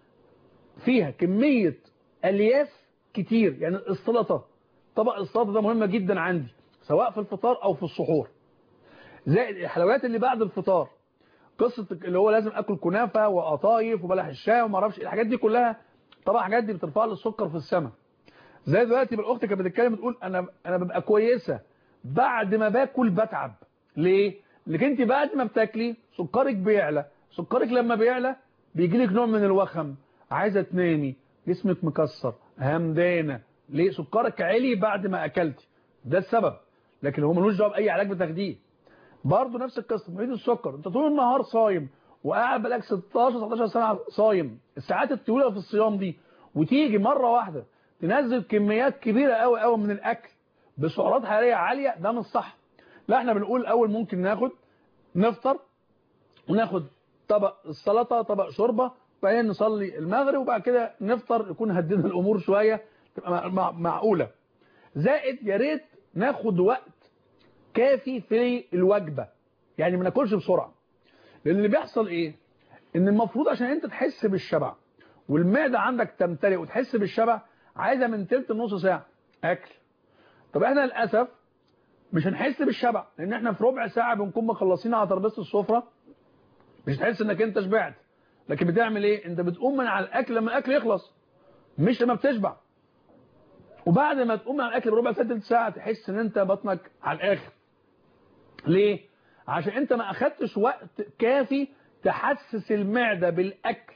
فيها كمية الياف كتير يعني السلطة طبق السلطة ده مهمة جدا عندي سواء في الفطار او في السحور زائد الحلويات اللي بعد الفطار قصة اللي هو لازم اكل كنافة وقطايف وبلح الشاي وما اعرفش إيه، الحاجات دي كلها طبعا الحاجات دي بترفع لي السكر في السماء زي دلوقتي بالاخت كانت بتتكلم بتقول انا انا ببقى كويسة بعد ما باكل بتعب ليه لانك انت بعد ما بتاكلي سكرك بيعلى سكرك لما بيعلى بيجي لك نوع من الوخم عايزه تنامي جسمك مكسر همدانه ليه سكرك عالي بعد ما اكلتي ده السبب لكن هو ملوش دعوه باي علاج بتاخديه برضه نفس القصه مريض السكر انت طول النهار صايم وقاعد بقالك 16 17 سنه صايم الساعات الطويله في الصيام دي وتيجي مره واحده تنزل كميات كبيره قوي قوي من الاكل بسعرات حراريه عاليه ده مش صح لا احنا بنقول الاول ممكن ناخد نفطر وناخد طبق السلطه طبق شوربه وبعدين نصلي المغرب وبعد كده نفطر يكون هدينا الامور شويه تبقى مع- مع- معقوله زائد يا ريت ناخد وقت كافي في الوجبه يعني ما ناكلش بسرعه لان اللي بيحصل ايه ان المفروض عشان انت تحس بالشبع والمعده عندك تمتلئ وتحس بالشبع عايزه من تلت لنص ساعه اكل طب احنا للاسف مش هنحس بالشبع لان احنا في ربع ساعه بنكون مخلصين على ترابيزه السفره مش تحس انك انت شبعت لكن بتعمل ايه انت بتقوم من على الاكل لما الاكل يخلص مش لما بتشبع وبعد ما تقوم من على الاكل بربع ساعه تلت ساعه تحس ان انت بطنك على الاخر ليه عشان انت ما اخدتش وقت كافي تحسس المعده بالاكل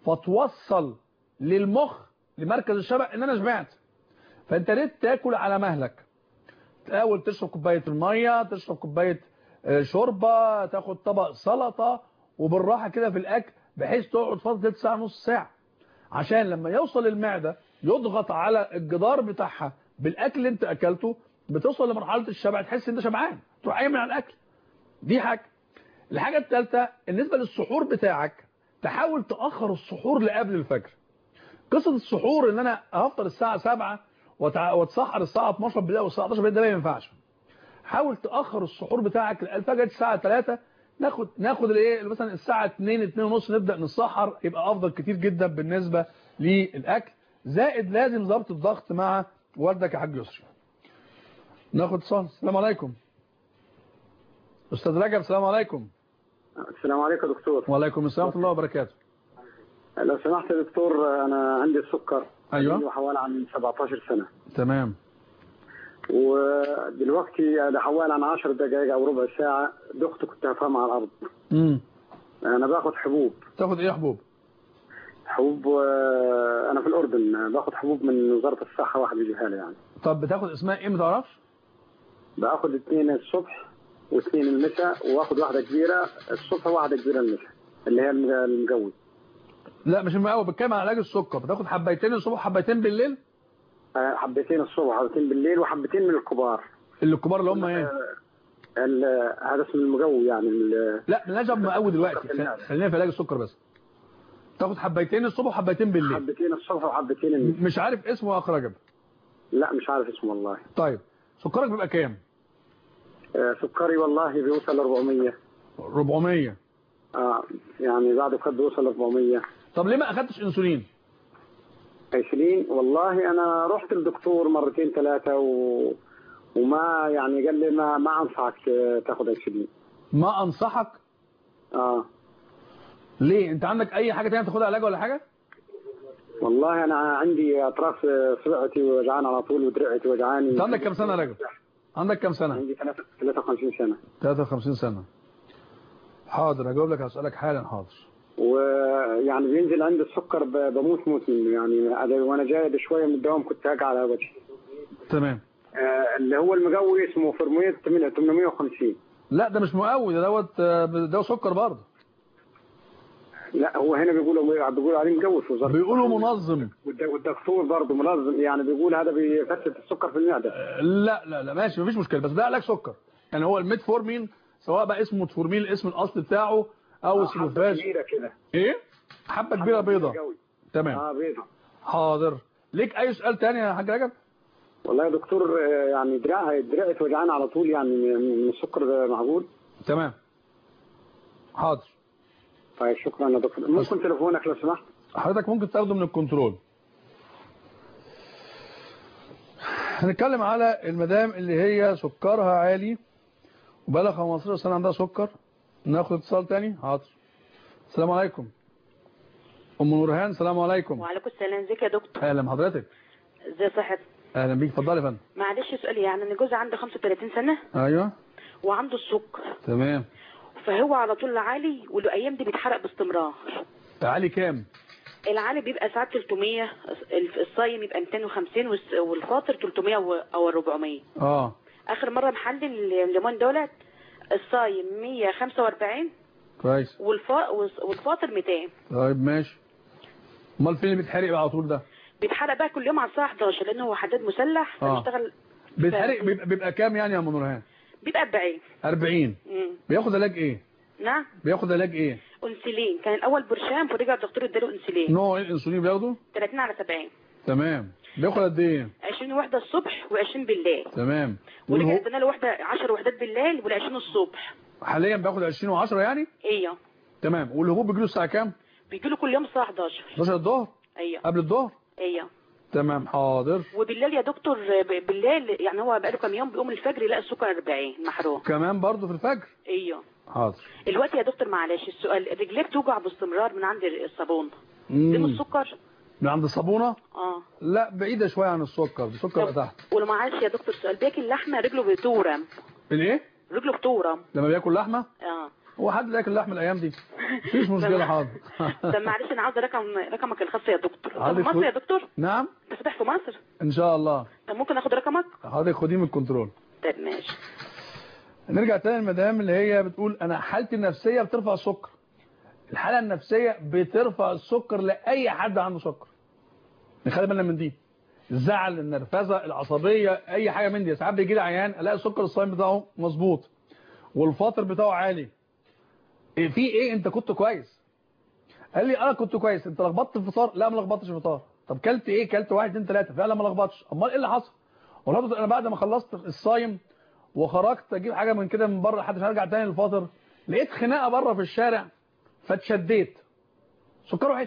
فتوصل للمخ لمركز الشبع ان انا شبعت فانت ريت تاكل على مهلك تحاول تشرب كوبايه الميه تشرب كوبايه آه، شوربه تاخد طبق سلطه وبالراحه كده في الاكل بحيث تقعد فتره تلت ساعه نص ساعه عشان لما يوصل المعده يضغط على الجدار بتاعها بالاكل اللي انت اكلته بتوصل لمرحله الشبع تحس ان انت شبعان تروح قايم من على الاكل دي حاجه الحاجه الثالثه بالنسبه للسحور بتاعك تحاول تاخر السحور لقبل الفجر قصه السحور ان انا هفطر الساعه 7 وتع- واتسحر الساعه 12 بالليل او الساعه 11 بالليل ده ما ينفعش حاول تاخر السحور بتاعك الفجر الساعه 3 ناخد ناخد الايه مثلا الساعه 2 2 ونص نبدا نسحر يبقى افضل كتير جدا بالنسبه للاكل زائد لازم ضبط الضغط مع والدك يا حاج يسري ناخد اتصال السلام عليكم استاذ رجب السلام عليكم السلام عليكم يا دكتور وعليكم السلام ورحمه الله وبركاته لو سمحت يا دكتور انا عندي السكر أيوة. عندي حوالي عن 17 سنه تمام ودلوقتي ده حوالي عن 10 دقائق او ربع ساعه دخت كنت هفهمها على الارض امم انا باخد حبوب تاخد ايه يا حبوب حبوب آه، انا في الاردن باخد حبوب من وزاره الصحه واحد بيجيبها لي يعني طب بتاخد اسمها ايه ما تعرفش باخد اثنين الصبح واثنين المساء واخد واحده كبيره الصبح وواحده كبيره المساء اللي هي الم- المجوز لا مش المقاوي بتكلم على علاج السكر بتاخد حبيتين الصبح وحبيتين بالليل آه، حبتين الصبح وحبتين بالليل وحبتين من الكبار اللي الكبار اللي هم ايه ال- هذا اسم المقوي يعني ال- لا مالناش دعوه بمقوي دلوقتي السكر في المعدة. خلينا في علاج السكر بس تاخد حبيتين الصبح وحبيتين بالليل حبتين الصبح وحبتين المساء مش عارف اسمه يا اخ رجب لا مش عارف اسمه والله طيب سكرك بيبقى كام آه، سكري والله بيوصل 400 400 اه يعني بعد كده بيوصل 400 طب ليه ما اخدتش انسولين 20 والله انا رحت للدكتور مرتين ثلاثه و... وما يعني قال لي ما ما انصحك آه، تاخذ 20 ما انصحك اه ليه انت عندك اي حاجه تانية تاخدها علاج ولا حاجه والله انا عندي اطراف آه، صبعتي وجعان على طول ودرعتي وجعاني انت عندك كام سنه يا رجب عندك كام سنه عندي 53 سنه 53 سنه حاضر هجاوب لك على سؤالك حالا حاضر ويعني بينزل عندي السكر ب- بموت موت منه يعني أنا وانا جاي بشويه من الدوام كنت هاجي على وجهي تمام آه، اللي هو المقوي اسمه فرمويت 850 لا ده مش مقوي ده دوت آه، ده سكر برضه لا هو هنا بيقولوا بيقولوا عليه مقوي في وزاره بيقولوا منظم والد- والدكتور برضه منظم يعني بيقول هذا بيفتت السكر في المعده لا لا لا ماشي مفيش مشكله بس ده علاج سكر يعني هو الميتفورمين سواء بقى اسمه متفورمين الاسم الاصلي بتاعه او حبة السلوفاز كبيره كده ايه حبه كبيره بيضه مقوي. تمام اه بيضه حاضر ليك اي سؤال تاني يا حاج رجب والله يا دكتور آه، يعني دراعي دراعي وجعان على طول يعني من من السكر ده معقول تمام حاضر طيب شكرا يا دكتور ممكن تليفونك لو سمحت حضرتك ممكن تاخده من الكنترول هنتكلم على المدام اللي هي سكرها عالي وبقى 15 سنه عندها سكر ناخد اتصال تاني حاضر السلام عليكم ام نورهان السلام عليكم وعليكم السلام ازيك يا دكتور اهلا بحضرتك ازي صحتك اهلا بيك اتفضلي يا فندم معلش سؤال يعني انا جوزي عنده 35 سنه ايوه وعنده السكر تمام فهو على طول عالي والايام دي بيتحرق باستمرار تعالي كام العالي بيبقى ساعات 300 الف- الصايم يبقى 250 والس- والفاطر 300 و- او 400 اه اخر مره محلل الليمون دولت الصايم 145 كويس والفا والفاطر 200 طيب ماشي امال فين اللي بيتحرق بقى على طول ده بيتحرق بقى كل يوم على الساعه 11 لان هو حداد مسلح آه. فبيشتغل بيتحرق بيبقى, بيبقى كام يعني يا ام نورهان بيبقى 40 40 مم. بياخد علاج ايه نعم بياخد علاج ايه انسولين كان الاول برشام فرجع الدكتور اداله انسولين نوع ايه الانسولين بياخده 30 على 70 تمام بياخد قد ايه 20 وحده الصبح و20 بالليل تمام ورجع والهو ادانا له وحده 10 وحدات بالليل وال20 الصبح حاليا بياخد 20 و10 يعني ايوه تمام والهبوب بيجي له الساعه كام بيجي له كل يوم الساعه 11 11 الظهر ايوه قبل الظهر ايوه تمام حاضر وبالليل يا دكتور ب- بالليل يعني هو بقاله كام يوم بيقوم الفجر يلاقي السكر 40 محروق كمان برضه في الفجر ايوه حاضر الوقت يا دكتور معلش السؤال رجليه بتوجع باستمرار من عند الصابون دي من مم. السكر من عند الصابونه اه لا بعيده شويه عن السكر السكر بقى تحت ولو معلش يا دكتور سؤال بياكل لحمه رجله بتورم الايه رجله بتورم لما بياكل لحمه اه هو حد بياكل لحمه الايام دي مفيش مشكله حاضر طب معلش انا عاوزه رقم رقمك الخاص يا دكتور طب عادي في مصر خد- يا دكتور نعم انت فاتح في مصر ان شاء الله طب ممكن اخد رقمك حضرتك خديه من الكنترول طب ماشي نرجع تاني للمدام اللي هي بتقول انا حالتي النفسيه بترفع السكر الحاله النفسيه بترفع السكر لاي حد عنده سكر نخلي بالنا من دي الزعل النرفزه العصبيه اي حاجه من دي ساعات بيجي لي عيان الاقي السكر الصايم بتاعه مظبوط والفاطر بتاعه عالي إيه في ايه انت كنت كويس قال لي انا كنت كويس انت لخبطت الفطار لا ما لخبطتش الفطار طب كلت ايه كلت واحد اتنين تلاته فعلا ما لخبطش امال ايه اللي حصل والله انا بعد ما خلصت الصايم وخرجت اجيب حاجه من كده من بره لحد ما ارجع تاني للفاطر لقيت خناقه بره في الشارع فاتشديت سكره عالي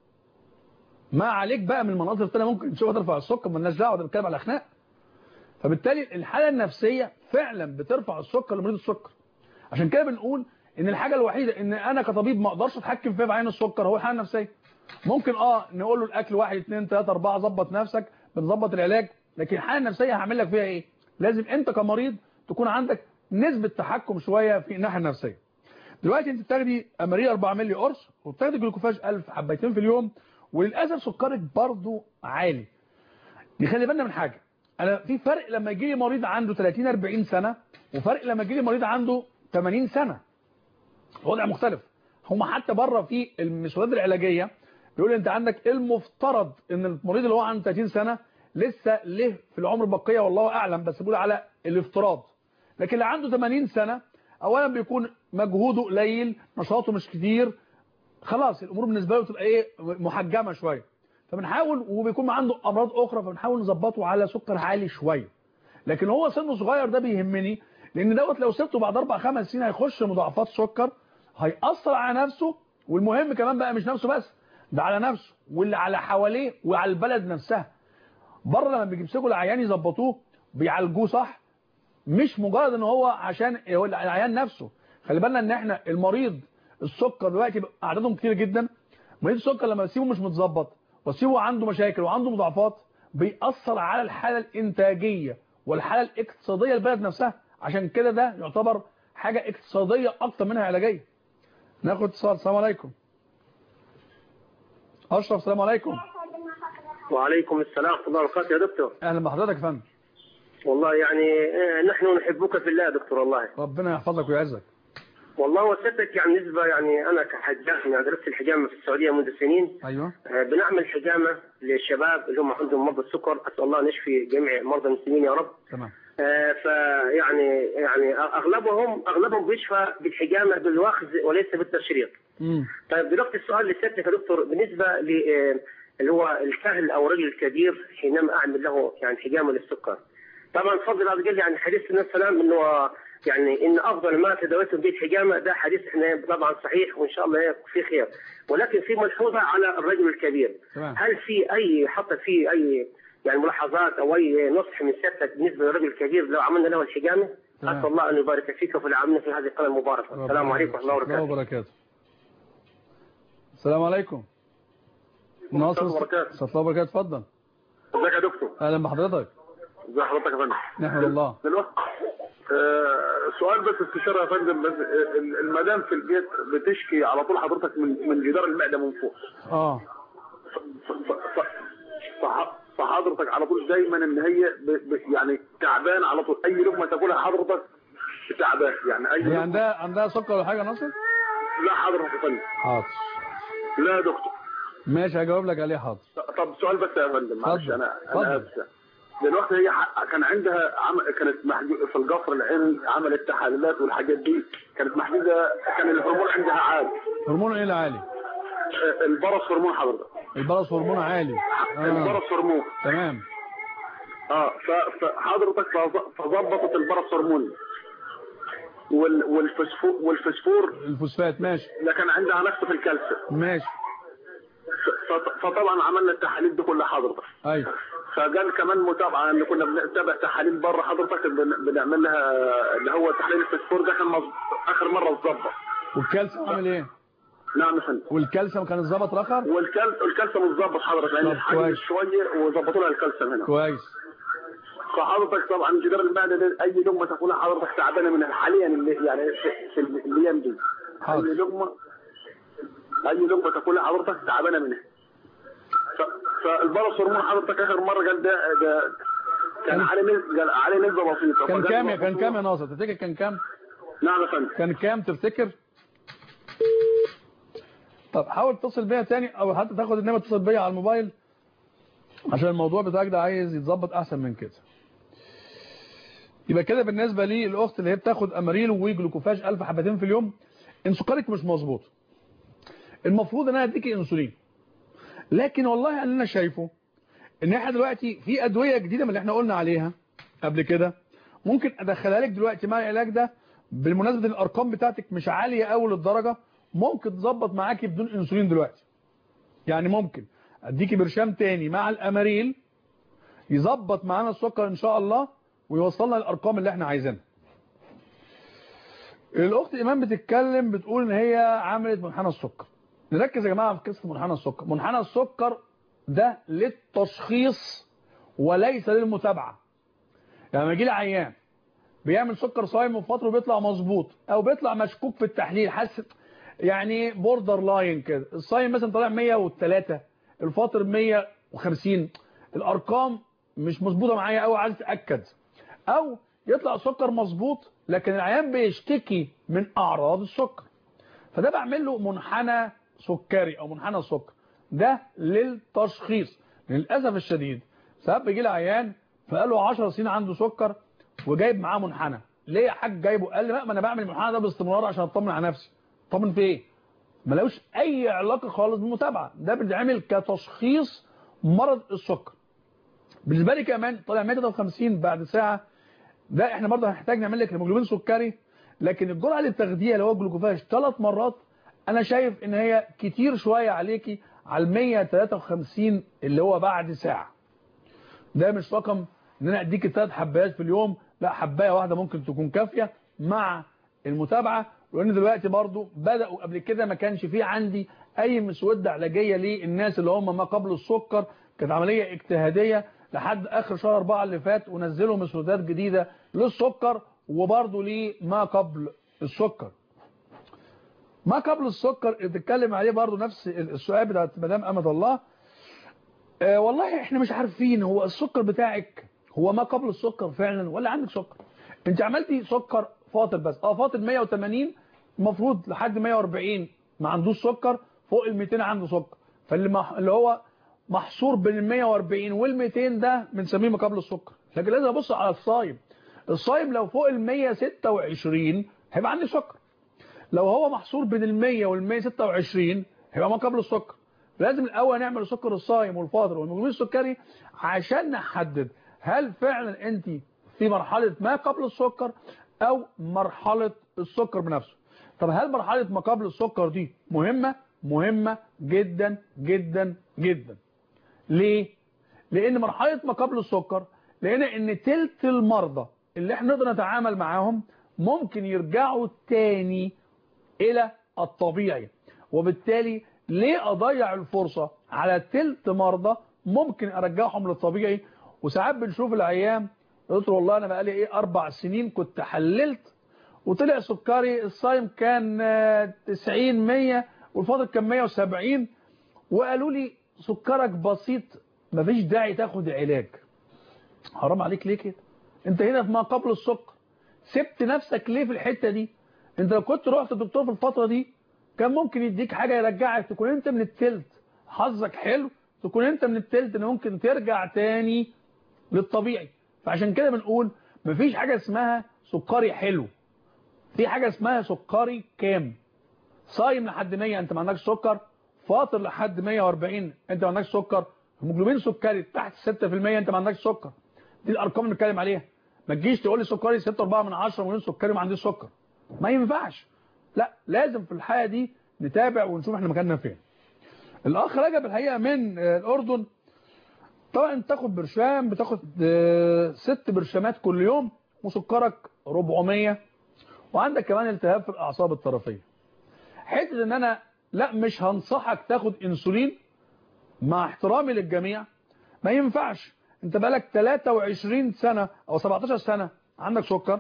ما عليك بقى من المناظر الثانيه ممكن تشوفها ترفع السكر مالناش دعوه ده بنتكلم على خناق فبالتالي الحاله النفسيه فعلا بترفع السكر لمريض السكر عشان كده بنقول ان الحاجه الوحيده ان انا كطبيب ما اقدرش اتحكم فيها في عين السكر هو الحاله النفسيه ممكن اه نقول له الاكل 1 2 3 4 ظبط نفسك بنظبط العلاج لكن الحاله النفسيه هعمل لك فيها ايه لازم انت كمريض تكون عندك نسبه تحكم شويه في الناحيه النفسيه دلوقتي انت بتاخدي اماريه 4 مللي قرص وبتاخدي جلوكوفاج 1000 حبيتين في اليوم وللاسف سكرك برضو عالي نخلي بالنا من حاجه انا في فرق لما يجي لي مريض عنده 30 40 سنه وفرق لما يجي لي مريض عنده 80 سنه وضع مختلف هم حتى بره في المسودات العلاجيه بيقول انت عندك المفترض ان المريض اللي هو عنده 30 سنه لسه له في العمر بقيه والله اعلم بس بقول على الافتراض لكن اللي عنده 80 سنه اولا بيكون مجهوده قليل نشاطه مش كتير خلاص الامور بالنسبه له تبقى ايه محجمه شويه فبنحاول وبيكون عنده امراض اخرى فبنحاول نظبطه على سكر عالي شويه لكن هو سنه صغير ده بيهمني لان دوت لو سبته بعد اربع خمس سنين هيخش مضاعفات سكر هيأثر على نفسه والمهم كمان بقى مش نفسه بس ده على نفسه واللي على حواليه وعلى البلد نفسها بره لما بيمسكوا العيان يظبطوه بيعالجوه صح مش مجرد ان هو عشان هو العيان نفسه خلي بالنا ان احنا المريض السكر دلوقتي بقى اعدادهم كتير جدا مريض السكر لما تسيبه مش متظبط وتسيبه عنده مشاكل وعنده مضاعفات بيأثر على الحالة الانتاجية والحالة الاقتصادية للبلد نفسها عشان كده ده يعتبر حاجة اقتصادية اكتر منها علاجية ناخد اتصال السلام عليكم اشرف السلام عليكم وعليكم السلام ورحمة الله وبركاته يا دكتور اهلا بحضرتك يا فندم والله يعني آه، نحن نحبك في الله يا دكتور والله ربنا يحفظك ويعزك والله وسيادتك يعني نسبة يعني أنا كحجام يعني درست الحجامة في السعودية منذ سنين ايوه آه، بنعمل حجامة للشباب اللي هم عندهم مرضى السكر أسأل الله أن يشفي جميع مرضى المسلمين يا رب تمام آه، فيعني يعني أغلبهم أغلبهم بيشفى بالحجامة بالوخز وليس بالتشريط امم طيب دلوقتي السؤال لسيادتك يا دكتور بالنسبة ل آه، اللي هو الكهل أو الرجل الكبير حينما أعمل له يعني حجامة للسكر طبعا فضل عز وجل يعني حديث النبي صلى الله عليه وسلم انه يعني ان افضل ما تداويتم به الحجامه ده حديث احنا طبعا صحيح وان شاء الله في خير ولكن في ملحوظه على الرجل الكبير تمام هل في اي حط في اي يعني ملاحظات او اي نصح من سيادتك بالنسبه للرجل الكبير لو عملنا له الحجامه تمام. اسال الله ان يبارك فيك وفي العاملين في هذه القناه المباركه السلام عليكم ورحمه الله ورحمة وبركاته وبركاته السلام عليكم ناصر الله وبركاته. ورحمة الله وبركاته اتفضل ازيك يا دكتور اهلا بحضرتك ازي حضرتك يا فندم نحمد الله دلوقتي آه، سؤال بس استشاره يا فندم بس آه، المدام في البيت بتشكي على طول حضرتك من من جدار المعده من فوق اه ف- ف- ف- فح- فحضرتك على طول دايما ان هي ب... ب... يعني تعبان على طول اي لقمه تاكلها حضرتك تعبان يعني اي هي لقمة- عندها عندها سكر ولا حاجه يا ناصر لا حضرتك يا فندم حاضر لا يا دكتور ماشي هجاوب لك عليه حاضر طب سؤال بس يا فندم معلش اتفضل. انا اتفضل. انا اسف دلوقتي هي ح- كان عندها عم... كانت محجو... في القصر العيني عملت تحاليلات والحاجات دي كانت محجوزه كان الهرمون عندها عالي هرمونه ايه العالي آه، البرص هرمون حضرتك البرص هرمونه عالي آه. البرص هرمون تمام اه ف- فحضرتك فظ- فظبطت البرص هرمون وال... والفسفور والفسفور الفوسفات ماشي ده كان عندها نقص في الكالسيوم ماشي ف... ف- فطبعا عملنا التحاليل دي كلها حضرتك ايوه فقال كمان متابعه ان كنا بنتابع تحاليل بره حضرتك بن- بنعمل لها اللي هو تحليل الفسفور ده كان مظ- اخر مره اتظبط والكالسيوم عامل ايه نعم يا فندم والكالسيوم كان اتظبط الاخر والكال الكالسيوم اتظبط حضرتك لان طب الحجم كويس. شويه وظبطوا لها الكالسيوم هنا كويس فحضرتك طبعا جدار المعده ده اي لقمه تاكلها حضرتك تعبانه منها حاليا اللي يعني في, في الايام دي حاضر. اي لقمه اي لقمه تاكلها حضرتك تعبانه منها ف- فالبرص هرمون حضرتك اخر مره قال ده ده كان كان- عليه نسبه قال عليه نسبه بسيطه كان فقال كام يا كان المفروض- كام يا ناصر تفتكر كان كام نعم يا فندم كان كام تفتكر طب حاول تتصل بيا تاني او حتى تاخد النمره تتصل بيا على الموبايل عشان الموضوع بتاعك ده عايز يتظبط احسن من كده يبقى كده بالنسبه لي الاخت اللي هي بتاخد اماريل وجلوكوفاج 1000 حبتين في اليوم ان سكرك مش مظبوط المفروض ان انا اديكي انسولين لكن والله اللي انا شايفه ان احنا دلوقتي في ادويه جديده من اللي احنا قلنا عليها قبل كده ممكن ادخلها لك دلوقتي مع العلاج ده بالمناسبه ان الارقام بتاعتك مش عاليه قوي للدرجه ممكن تظبط معاكي بدون انسولين دلوقتي يعني ممكن اديكي برشام تاني مع الاماريل يظبط معانا السكر ان شاء الله ويوصلنا للارقام اللي احنا عايزينها الاخت ايمان بتتكلم بتقول ان هي عملت منحنى السكر نركز يا جماعه في قصه منحنى السكر منحنى السكر ده للتشخيص وليس للمتابعه يعني لما يجي لي عيان بيعمل سكر صايم وفي فتره بيطلع مظبوط او بيطلع مشكوك في التحليل حاسس يعني بوردر لاين كده الصايم مثلا طالع 103 الفاطر 150 الارقام مش مظبوطه معايا قوي عايز اتاكد او يطلع سكر مظبوط لكن العيان بيشتكي من اعراض السكر فده بعمل له منحنى سكري او منحنى سكر ده للتشخيص للاسف الشديد ساعات بيجي لي عيان فقال له 10 سنين عنده سكر وجايب معاه منحنى ليه يا حاج جايبه قال لي لا ما انا بعمل المنحنى ده باستمرار عشان اطمن على نفسي طمن في ايه ما لهوش اي علاقه خالص بالمتابعه ده بيتعمل كتشخيص مرض السكر بالنسبه لي كمان طالع 153 بعد ساعه ده احنا برضه هنحتاج نعمل لك هيموجلوبين سكري لكن الجرعه للتغذيه اللي هو الجلوكوفاج ثلاث مرات انا شايف ان هي كتير شويه عليكي على ال 153 اللي هو بعد ساعه ده مش رقم ان انا اديك ثلاث حبايات في اليوم لا حبايه واحده ممكن تكون كافيه مع المتابعه لان دلوقتي برضو بداوا قبل كده ما كانش فيه عندي اي مسوده علاجيه للناس اللي هم ما قبل السكر كانت عمليه اجتهاديه لحد اخر شهر 4 اللي فات ونزلوا مسودات جديده للسكر وبرضو لما قبل السكر ما قبل السكر بتتكلم عليه برضو نفس السؤال بتاع مدام امد الله آه والله احنا مش عارفين هو السكر بتاعك هو ما قبل السكر فعلا ولا عندك سكر انت عملتي سكر فاطر بس اه فاطر 180 المفروض لحد 140 ما عندوش سكر فوق ال 200 عنده سكر فاللي مح... اللي هو محصور بين ال 140 وال 200 ده بنسميه ما قبل السكر لكن لازم ابص على الصايم الصايم لو فوق ال 126 هيبقى عندي سكر لو هو محصور بين ال 100 وال 126 هيبقى ما قبل السكر لازم الاول نعمل السكر الصايم والفاطر والمجموع السكري عشان نحدد هل فعلا انت في مرحلة ما قبل السكر او مرحلة السكر بنفسه طب هل مرحلة ما قبل السكر دي مهمة مهمة جدا جدا جدا ليه لان مرحلة ما قبل السكر لقينا ان تلت المرضى اللي احنا نقدر نتعامل معاهم ممكن يرجعوا تاني الى الطبيعي وبالتالي ليه اضيع الفرصة على تلت مرضى ممكن ارجعهم للطبيعي وساعات بنشوف العيان قلت له والله انا بقالي ايه اربع سنين كنت حللت وطلع سكري الصايم كان 90 100 والفاضل كان 170 وقالوا لي سكرك بسيط مفيش داعي تاخد علاج حرام عليك ليه كده انت هنا في ما قبل السكر سبت نفسك ليه في الحتة دي انت لو كنت رحت الدكتور في الفترة دي كان ممكن يديك حاجة يرجعك تكون انت من التلت حظك حلو تكون انت من التلت ان ممكن ترجع تاني للطبيعي فعشان كده بنقول مفيش حاجة اسمها سكري حلو في حاجة اسمها سكري كام صايم لحد 100 انت ما عندكش سكر فاطر لحد 140 انت ما عندكش سكر هيموجلوبين سكري تحت 6% انت ما عندكش سكر دي الارقام اللي بنتكلم عليها ما تجيش تقول لي سكري 6.4 من 10 مليون سكري ما عنديش سكر ما ينفعش لا لازم في الحاله دي نتابع ونشوف احنا مكاننا فين الاخ رجب الحقيقه من الاردن طبعا انت تاخد برشام بتاخد ست برشامات كل يوم وسكرك 400 وعندك كمان التهاب في الاعصاب الطرفيه حته ان انا لا مش هنصحك تاخد انسولين مع احترامي للجميع ما ينفعش انت بقالك 23 سنة او 17 سنة عندك سكر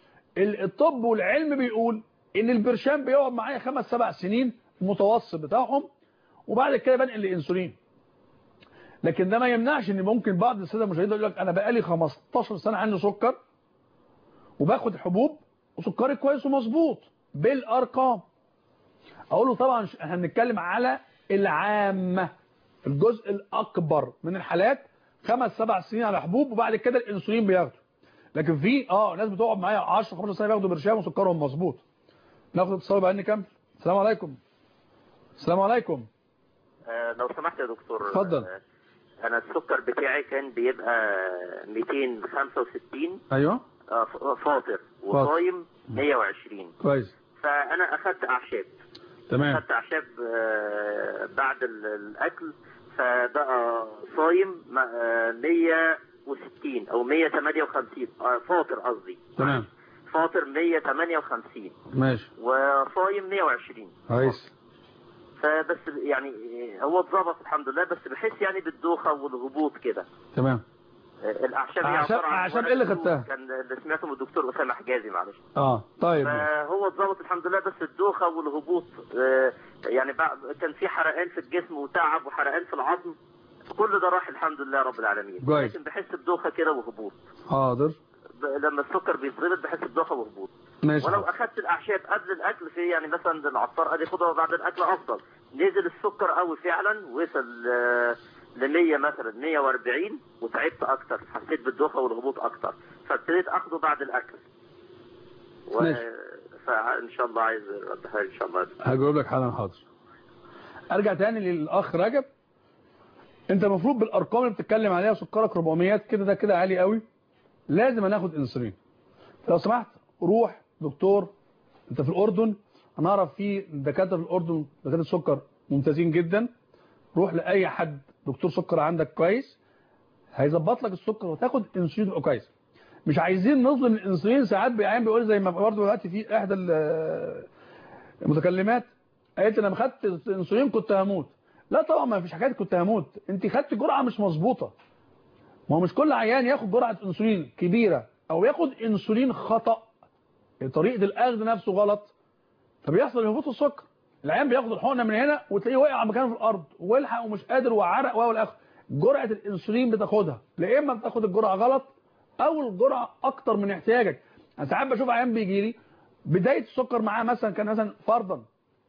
الطب والعلم بيقول ان البرشام بيقعد معايا خمس سبع سنين المتوسط بتاعهم وبعد كده بنقل للانسولين لكن ده ما يمنعش ان ممكن بعض الساده المشاهدين يقول لك انا بقالي 15 سنة عندي سكر وباخد حبوب وسكري كويس ومظبوط بالارقام اقول له طبعا احنا بنتكلم على العامه الجزء الاكبر من الحالات خمس سبع سنين على حبوب وبعد كده الانسولين بياخده لكن في اه ناس بتقعد معايا 10 15 سنه بياخدوا برشام وسكرهم مظبوط ناخد اتصال بقى نكمل السلام عليكم السلام عليكم آه لو سمحت يا دكتور اتفضل آه انا السكر بتاعي كان بيبقى 265 ايوه آه فاطر وصايم 120 كويس فانا اخدت اعشاب تمام اخدت اعشاب آه بعد الاكل فبقى صايم 160 او 158 فاطر قصدي تمام فاطر 158 ماشي وصايم 120 كويس فبس يعني هو اتظبط الحمد لله بس بحس يعني بالدوخه والهبوط كده تمام الاعشاب اعشاب اعشاب ايه اللي خدتها كان اللي سمعته من الدكتور اسامه حجازي معلش اه طيب فهو اتظبط الحمد لله بس الدوخه والهبوط آه يعني كان في حرقان في الجسم وتعب وحرقان في العظم كل ده راح الحمد لله رب العالمين كويس لكن بحس بدوخه كده وهبوط حاضر لما السكر بيتظبط بحس بدوخه وهبوط ماشي ولو اخدت الاعشاب قبل الاكل في يعني مثلا العطار قال لي خدها بعد الاكل افضل نزل السكر قوي فعلا وصل ل 100 مثلا 140 وتعبت اكتر حسيت بالدوخه والهبوط اكتر فابتديت اخده بعد الاكل و... ماشي. فان شاء الله عايز ردها ان شاء الله هجاوب لك حالا حاضر ارجع تاني للاخ رجب انت المفروض بالارقام اللي بتتكلم عليها سكرك 400 كده ده كده عالي قوي لازم هناخد انسولين لو سمحت روح دكتور انت في الاردن هنعرف في دكاتره في الاردن دكاتره السكر ممتازين جدا روح لاي حد دكتور سكر عندك كويس هيظبط لك السكر وتاخد انسولين تبقى كويس مش عايزين نظلم الانسولين ساعات بيعين بيقول زي ما برضه دلوقتي في احدى ال- المتكلمات قالت انا ما خدت انسولين كنت هموت لا طبعا ما فيش حكايه كنت هموت انت خدت جرعه مش مظبوطه ما هو مش كل عيان ياخد جرعه انسولين كبيره او ياخد انسولين خطا طريقه الاخذ نفسه غلط فبيحصل هبوط السكر العيان بياخد الحقنه من هنا وتلاقيه واقع مكانه في الارض والحق ومش قادر وعرق و الاخر جرعه الانسولين بتاخدها لا اما بتاخد الجرعه غلط او الجرعه اكتر من احتياجك انا ساعات بشوف عيان بيجي لي بدايه السكر معاه مثلا كان مثلا فرضا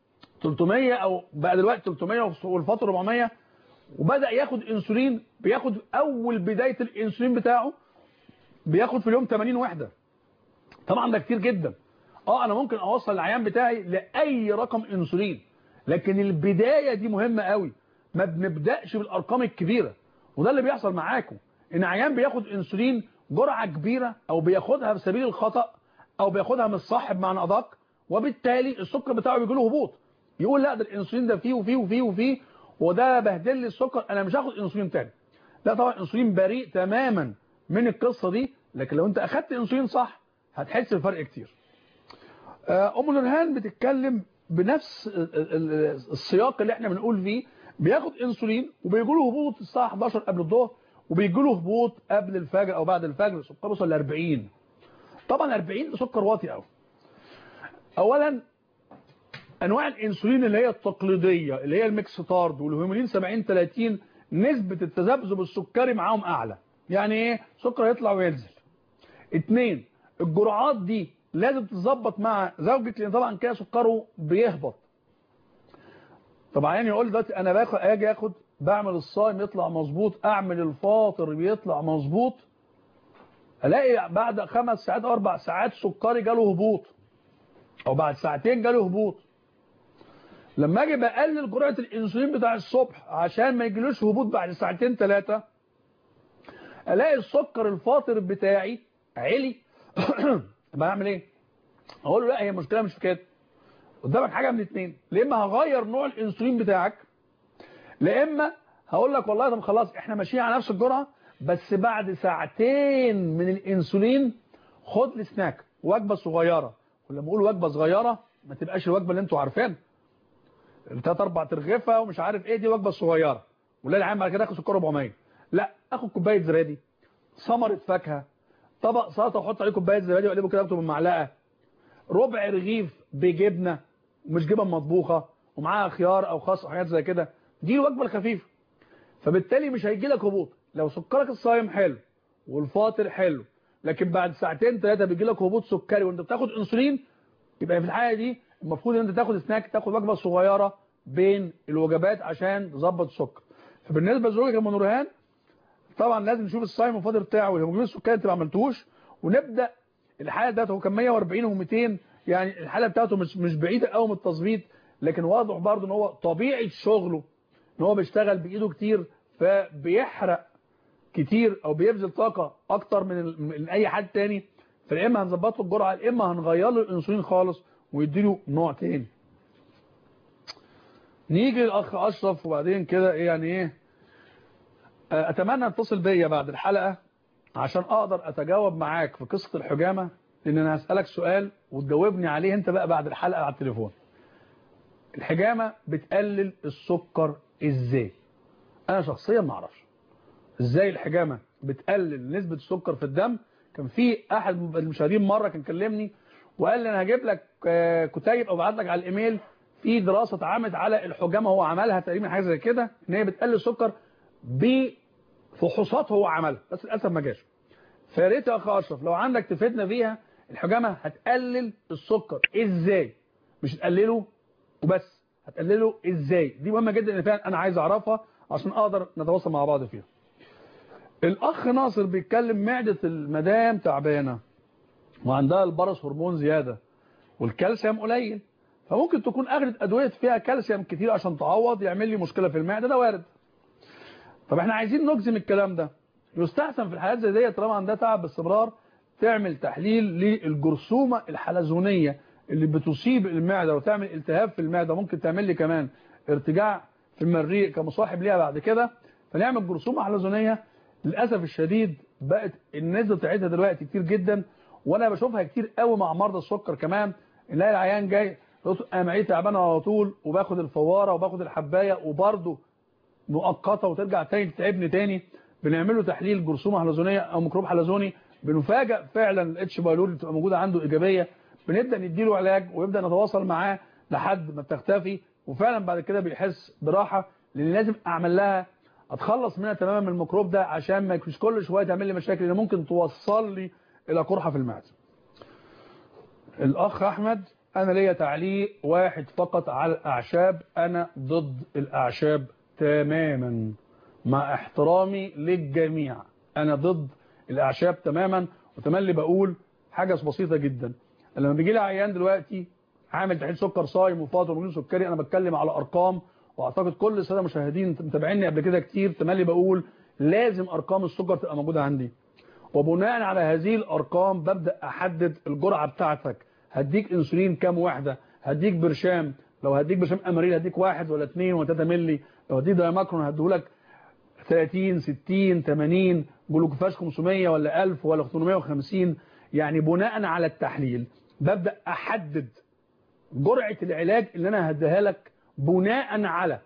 300 او بقى دلوقتي 300 والفتره 400 وبدا ياخد انسولين بياخد اول بدايه الانسولين بتاعه بياخد في اليوم 80 وحده طبعا ده كتير جدا اه انا ممكن اوصل العيان بتاعي لاي رقم انسولين لكن البدايه دي مهمه قوي ما بنبداش بالارقام الكبيره وده اللي بيحصل معاكم ان عيان بياخد انسولين جرعه كبيره او بياخدها بسبيل الخطا او بياخدها من الصح بمعنى ادق وبالتالي السكر بتاعه بيجي له هبوط يقول لا ده الانسولين ده فيه وفيه وفيه وفيه وده بهدل لي السكر انا مش هاخد انسولين تاني لا طبعا انسولين بريء تماما من القصه دي لكن لو انت اخدت انسولين صح هتحس بفرق كتير آه، ام نورهان بتتكلم بنفس ال- ال- السياق اللي احنا بنقول فيه بياخد انسولين وبيجي له هبوط الساعه 11 قبل الظهر وبيجي له هبوط قبل الفجر او بعد الفجر سكره وصل ل 40 طبعا 40 ده سكر واطي قوي اولا انواع الانسولين اللي هي التقليديه اللي هي الميكستارد والهيمولين 70 30 نسبه التذبذب السكري معاهم اعلى يعني ايه سكر يطلع وينزل اتنين الجرعات دي لازم تتظبط مع زوجك لان طبعا كده سكره بيهبط طبعا يعني يقول دلوقتي انا باخد اجي اخد بعمل الصايم يطلع مظبوط اعمل الفاطر بيطلع مظبوط الاقي بعد خمس ساعات او اربع ساعات سكري جاله هبوط او بعد ساعتين جاله هبوط لما اجي بقلل جرعه الانسولين بتاع الصبح عشان ما يجيلوش هبوط بعد ساعتين ثلاثه الاقي السكر الفاطر بتاعي عالي بعمل ايه اقول له لا هي المشكله مش في كده قدامك حاجه من اتنين لا اما هغير نوع الانسولين بتاعك لا اما هقول لك والله طب خلاص احنا ماشيين على نفس الجرعه بس بعد ساعتين من الانسولين خد لي سناك وجبه صغيره ولما اقول وجبه صغيره ما تبقاش الوجبه اللي انتوا عارفينها ثلاث اربع ترغيفه ومش عارف ايه دي وجبه صغيره ولا العام بعد كده اخد سكر 400 لا اخد كوبايه زبادي ثمره فاكهه طبق سلطه واحط عليه كوبايه زبادي واقلبه كده اكتب بالمعلقه ربع رغيف بجبنه مش جبن مطبوخه ومعاها خيار او خس وحاجات زي كده دي الوجبه الخفيفه فبالتالي مش هيجي لك هبوط لو سكرك الصايم حلو والفاطر حلو لكن بعد ساعتين ثلاثه بيجي لك هبوط سكري وانت بتاخد انسولين يبقى في الحاله دي المفروض ان انت تاخد سناك تاخد وجبه صغيره بين الوجبات عشان تظبط السكر فبالنسبه لزوجك ام نورهان طبعا لازم نشوف الصايم والفاطر بتاعه والهيموجلوبين السكري انت ما عملتوش ونبدا الحاله بتاعته هو كان 140 و200 يعني الحاله بتاعته مش مش بعيده قوي من التظبيط لكن واضح برضه ان هو طبيعه شغله ان هو بيشتغل بايده كتير فبيحرق كتير او بيبذل طاقه اكتر من, ال- من اي حد تاني فيا اما هنظبط له الجرعه يا اما هنغير له الانسولين خالص ويديله نوع تاني نيجي للاخ اشرف وبعدين كده ايه يعني ايه آه، اتمنى اتصل بيا بعد الحلقه عشان اقدر اتجاوب معاك في قصه الحجامه لان انا هسالك سؤال وتجاوبني عليه انت بقى بعد الحلقه على التليفون الحجامه بتقلل السكر ازاي انا شخصيا ما اعرفش ازاي الحجامه بتقلل نسبه السكر في الدم كان في احد المشاهدين مره كان كلمني وقال لي انا هجيب لك آه، كتيب او ابعت لك على الايميل في دراسه اتعملت على الحجامه هو عملها تقريبا حاجه زي كده ان هي بتقلل السكر بفحوصات هو عملها بس للاسف ما جاش فيا ريت يا اخ اشرف لو عندك تفيدنا بيها الحجامه هتقلل السكر ازاي مش تقلله وبس هتقلله ازاي دي مهمه جدا ان فعلا انا عايز اعرفها عشان اقدر نتواصل مع بعض فيها الاخ ناصر بيتكلم معدة المدام تعبانة وعندها البرص هرمون زيادة والكالسيوم قليل فممكن تكون اخدت ادويه فيها كالسيوم كتير عشان تعوض يعمل لي مشكله في المعده ده وارد طب احنا عايزين نجزم الكلام ده يستحسن في الحالات زي دي طالما عندها تعب باستمرار تعمل تحليل للجرثومه الحلزونيه اللي بتصيب المعده وتعمل التهاب في المعده ممكن تعمل لي كمان ارتجاع في المريء كمصاحب ليها بعد كده فنعمل جرثومه حلزونيه للاسف الشديد بقت النسبه بتاعتها دلوقتي كتير جدا وانا بشوفها كتير قوي مع مرضى السكر كمان نلاقي العيان جاي انا معدتي تعبانه على طول وباخد الفواره وباخد الحبايه وبرده مؤقته وترجع تاني تتعبني تاني بنعمل له تحليل جرثومه حلزونيه او ميكروب حلزوني بنفاجئ فعلا الاتش بايلوري بتبقى موجوده عنده ايجابيه بنبدا نديله علاج ويبدا نتواصل معاه لحد ما بتختفي وفعلا بعد كده بيحس براحه لان لازم اعمل لها اتخلص منها تماما من الميكروب ده عشان ما يكونش كل شويه تعمل لي مشاكل اللي ممكن توصل لي الى قرحه في المعده الاخ احمد انا ليا تعليق واحد فقط على الاعشاب انا ضد الاعشاب تماما مع احترامي للجميع انا ضد الاعشاب تماما وتملي بقول حاجه بسيطه جدا لما بيجي لي عيان دلوقتي عامل تحليل سكر صايم وفاطر ومجنون سكري انا بتكلم على ارقام واعتقد كل الساده المشاهدين متابعيني قبل كده كتير تملي بقول لازم ارقام السكر تبقى موجوده عندي وبناء على هذه الارقام ببدا احدد الجرعه بتاعتك هديك انسولين كام وحده هديك برشام لو هديك برشام اماريل هديك واحد ولا اثنين ولا 3 مللي لو هديك دايماكرون هديهولك 30 60 80 جلوكوفاج 500 ولا 1000 ولا 850 يعني بناء على التحليل ببدا احدد جرعه العلاج اللي انا هديها لك بناء على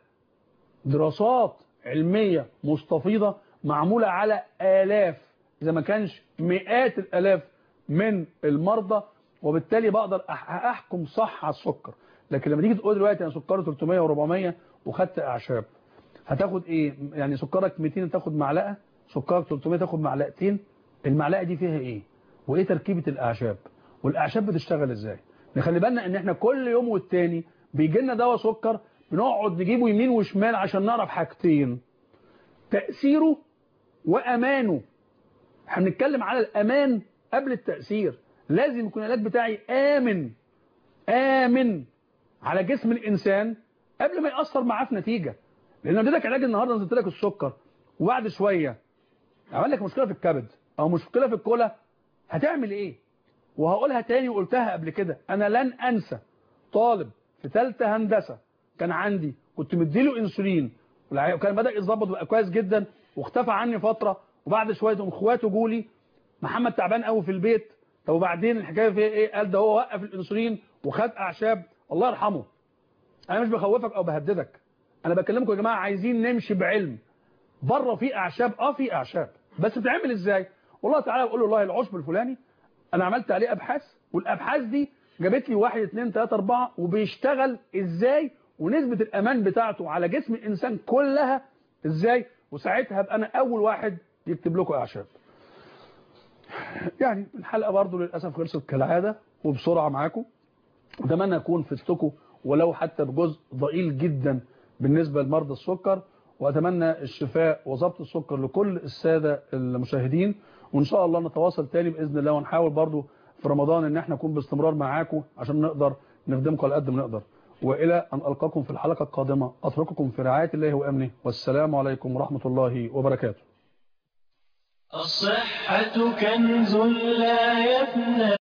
دراسات علميه مستفيضه معموله على آلاف اذا ما كانش مئات الالاف من المرضى وبالتالي بقدر احكم صح على السكر لكن لما تيجي تقول دلوقتي انا سكري 300 و400 وخدت اعشاب هتاخد ايه يعني سكرك 200 تاخد معلقه سكرك 300 تاخد معلقتين المعلقه دي فيها ايه وايه تركيبه الاعشاب والاعشاب بتشتغل ازاي نخلي بالنا ان احنا كل يوم والتاني بيجي لنا دواء سكر بنقعد نجيبه يمين وشمال عشان نعرف حاجتين تاثيره وامانه احنا بنتكلم على الامان قبل التاثير لازم يكون العلاج بتاعي آمن آمن على جسم الإنسان قبل ما يأثر معاه في نتيجة لأن اديتك علاج النهاردة نزلت لك السكر وبعد شوية عمل لك مشكلة في الكبد أو مشكلة في الكلى هتعمل إيه وهقولها تاني وقلتها قبل كده أنا لن أنسى طالب في ثالثه هندسة كان عندي كنت مديله انسولين وكان بدأ يتظبط بقى كويس جدا واختفى عني فترة وبعد شوية هم اخواته جولي محمد تعبان قوي في البيت طب وبعدين الحكايه فيها ايه قال ده هو وقف الانسولين وخد اعشاب الله يرحمه انا مش بخوفك او بهددك انا بكلمكم يا جماعه عايزين نمشي بعلم بره في اعشاب اه في اعشاب بس بتعمل ازاي والله تعالى بقول له والله العشب الفلاني انا عملت عليه ابحاث والابحاث دي جابت لي 1 2 3 4 وبيشتغل ازاي ونسبه الامان بتاعته على جسم الانسان كلها ازاي وساعتها ابقى انا اول واحد يكتب لكم اعشاب يعني الحلقة برضو للأسف خلصت كالعادة وبسرعة معاكم أتمنى أكون فدتكم ولو حتى بجزء ضئيل جدا بالنسبة لمرضى السكر وأتمنى الشفاء وضبط السكر لكل السادة المشاهدين وإن شاء الله نتواصل تاني بإذن الله ونحاول برضو في رمضان إن احنا نكون باستمرار معاكم عشان نقدر نخدمكم على قد ما نقدر وإلى أن ألقاكم في الحلقة القادمة أترككم في رعاية الله وأمنه والسلام عليكم ورحمة الله وبركاته الصحة كنز لا يفنى